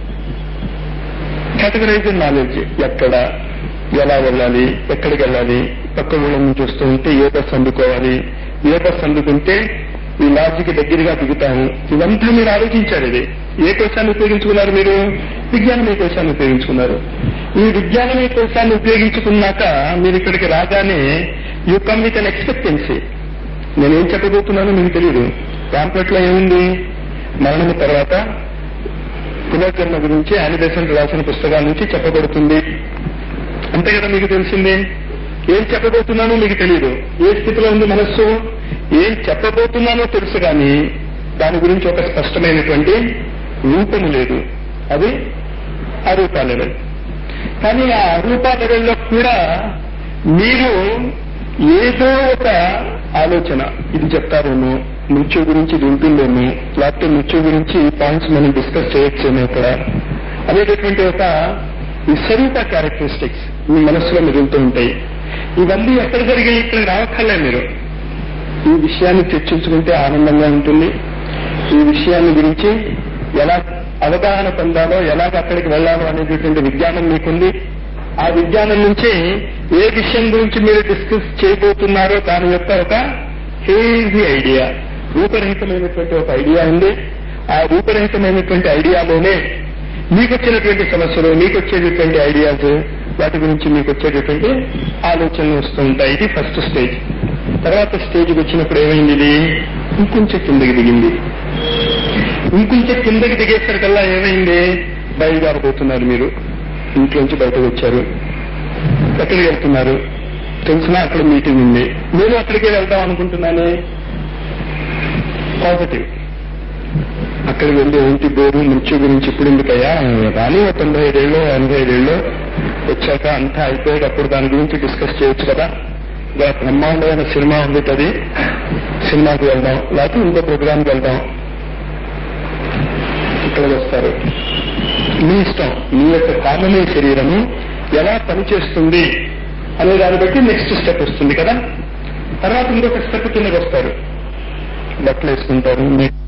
కేటగరైజ్ నాలెడ్జ్ ఎక్కడ ఎలా వెళ్ళాలి ఎక్కడికి వెళ్ళాలి పక్క ఊళ్ళ నుంచి వస్తూ ఉంటే ఏ బస్ అందుకోవాలి ఏ బస్ అందుకుంటే ఈ లాడ్జికి దగ్గరగా దిగుతాము ఇదంతా మీరు ఆలోచించారు ఇది ఏ కోశాన్ని ఉపయోగించుకున్నారు మీరు విజ్ఞానమే కోశాన్ని ఉపయోగించుకున్నారు ఈ విజ్ఞానమే కోశాన్ని ఉపయోగించుకున్నాక మీరు ఇక్కడికి రాగానే you come with unexpectancy నేనేం చెప్పబోతున్నానో మీకు తెలియదు పాంప్లెట్ లో ఏముంది మరణం తర్వాత పునర్జన్మ గురించి ఆనిబెసెంట్ రాసిన పుస్తకాల నుంచి చెప్పబడుతుంది అంతే కదా మీకు తెలిసింది ఏం చెప్పబోతున్నానో మీకు తెలియదు ఏ స్థితిలో ఉంది మనస్సు ఏం చెప్పబోతున్నానో తెలుసు కానీ దాని గురించి ఒక స్పష్టమైనటువంటి రూపము లేదు అది అరూపా లెవెల్ కానీ ఆ అరూపా లెవెల్లో కూడా మీరు ఏదో ఒక ఆలోచన ఇది చెప్తారేమో మృత్యు గురించి ఇది ఉంటుందేమో లేకపోతే మృత్యు గురించి ఈ పాయింట్స్ మనం డిస్కస్ చేయొచ్చేమో ఇక్కడ అనేటటువంటి ఒక విస్వరూప క్యారెక్టరిస్టిక్స్ మీ మనస్సులో మిగులుతూ ఉంటాయి ఇవన్నీ ఎక్కడ జరిగాయి ఇక్కడ రావక్కర్లే మీరు ఈ విషయాన్ని చర్చించుకుంటే ఆనందంగా ఉంటుంది ఈ విషయాన్ని గురించి ఎలా అవగాహన పొందాలో ఎలాగ అక్కడికి వెళ్ళాలో అనేటటువంటి విజ్ఞానం మీకుంది ఆ విజ్ఞానం నుంచి ఏ విషయం గురించి మీరు డిస్కస్ చేయబోతున్నారో దాని యొక్క ఒక హేజీ ఐడియా రూపరహితమైనటువంటి ఒక ఐడియా ఉంది ఆ రూపరహితమైనటువంటి ఐడియాలోనే మీకు వచ్చినటువంటి సమస్యలు మీకు వచ్చేటటువంటి ఐడియాస్ వాటి గురించి మీకు వచ్చేటటువంటి ఆలోచనలు వస్తూ ఉంటాయి ఇది ఫస్ట్ స్టేజ్ తర్వాత స్టేజ్కి వచ్చినప్పుడు ఏమైంది ఇది ఇంకొంచెం కిందకి దిగింది ఇంకొంచెం కిందకి దిగేసరికల్లా ఏమైంది బయలుదేరబోతున్నారు మీరు ఇంట్లోంచి బయటకు వచ్చారు ఎక్కడికి వెళ్తున్నారు తెలిసినా అక్కడ మీటింగ్ ఉంది నేను అక్కడికే వెళ్దాం అనుకుంటున్నానే పాజిటివ్ అక్కడికి వెళ్ళి ఏంటి బోరు మృత్యు గురించి ఇప్పుడు ఎందుకయ్యా కానీ ఒక తొంభై ఐదేళ్ళు ఎనభై ఐదేళ్ళు వచ్చాక అంతా అయిపోయేటప్పుడు దాని గురించి డిస్కస్ చేయొచ్చు కదా ఇలా బ్రహ్మాండమైన సినిమా ఉంది అది సినిమాకి వెళ్దాం లేకపోతే ఇంకో ప్రోగ్రామ్కి వెళ్దాం ఇక్కడ వస్తారు మీ ఇష్టం మీ యొక్క కామనీ శరీరము ఎలా పనిచేస్తుంది అనే దాన్ని బట్టి నెక్స్ట్ స్టెప్ వస్తుంది కదా తర్వాత ఇంకొక స్టెప్ కిందకి వస్తారు బట్టలు వేసుకుంటారు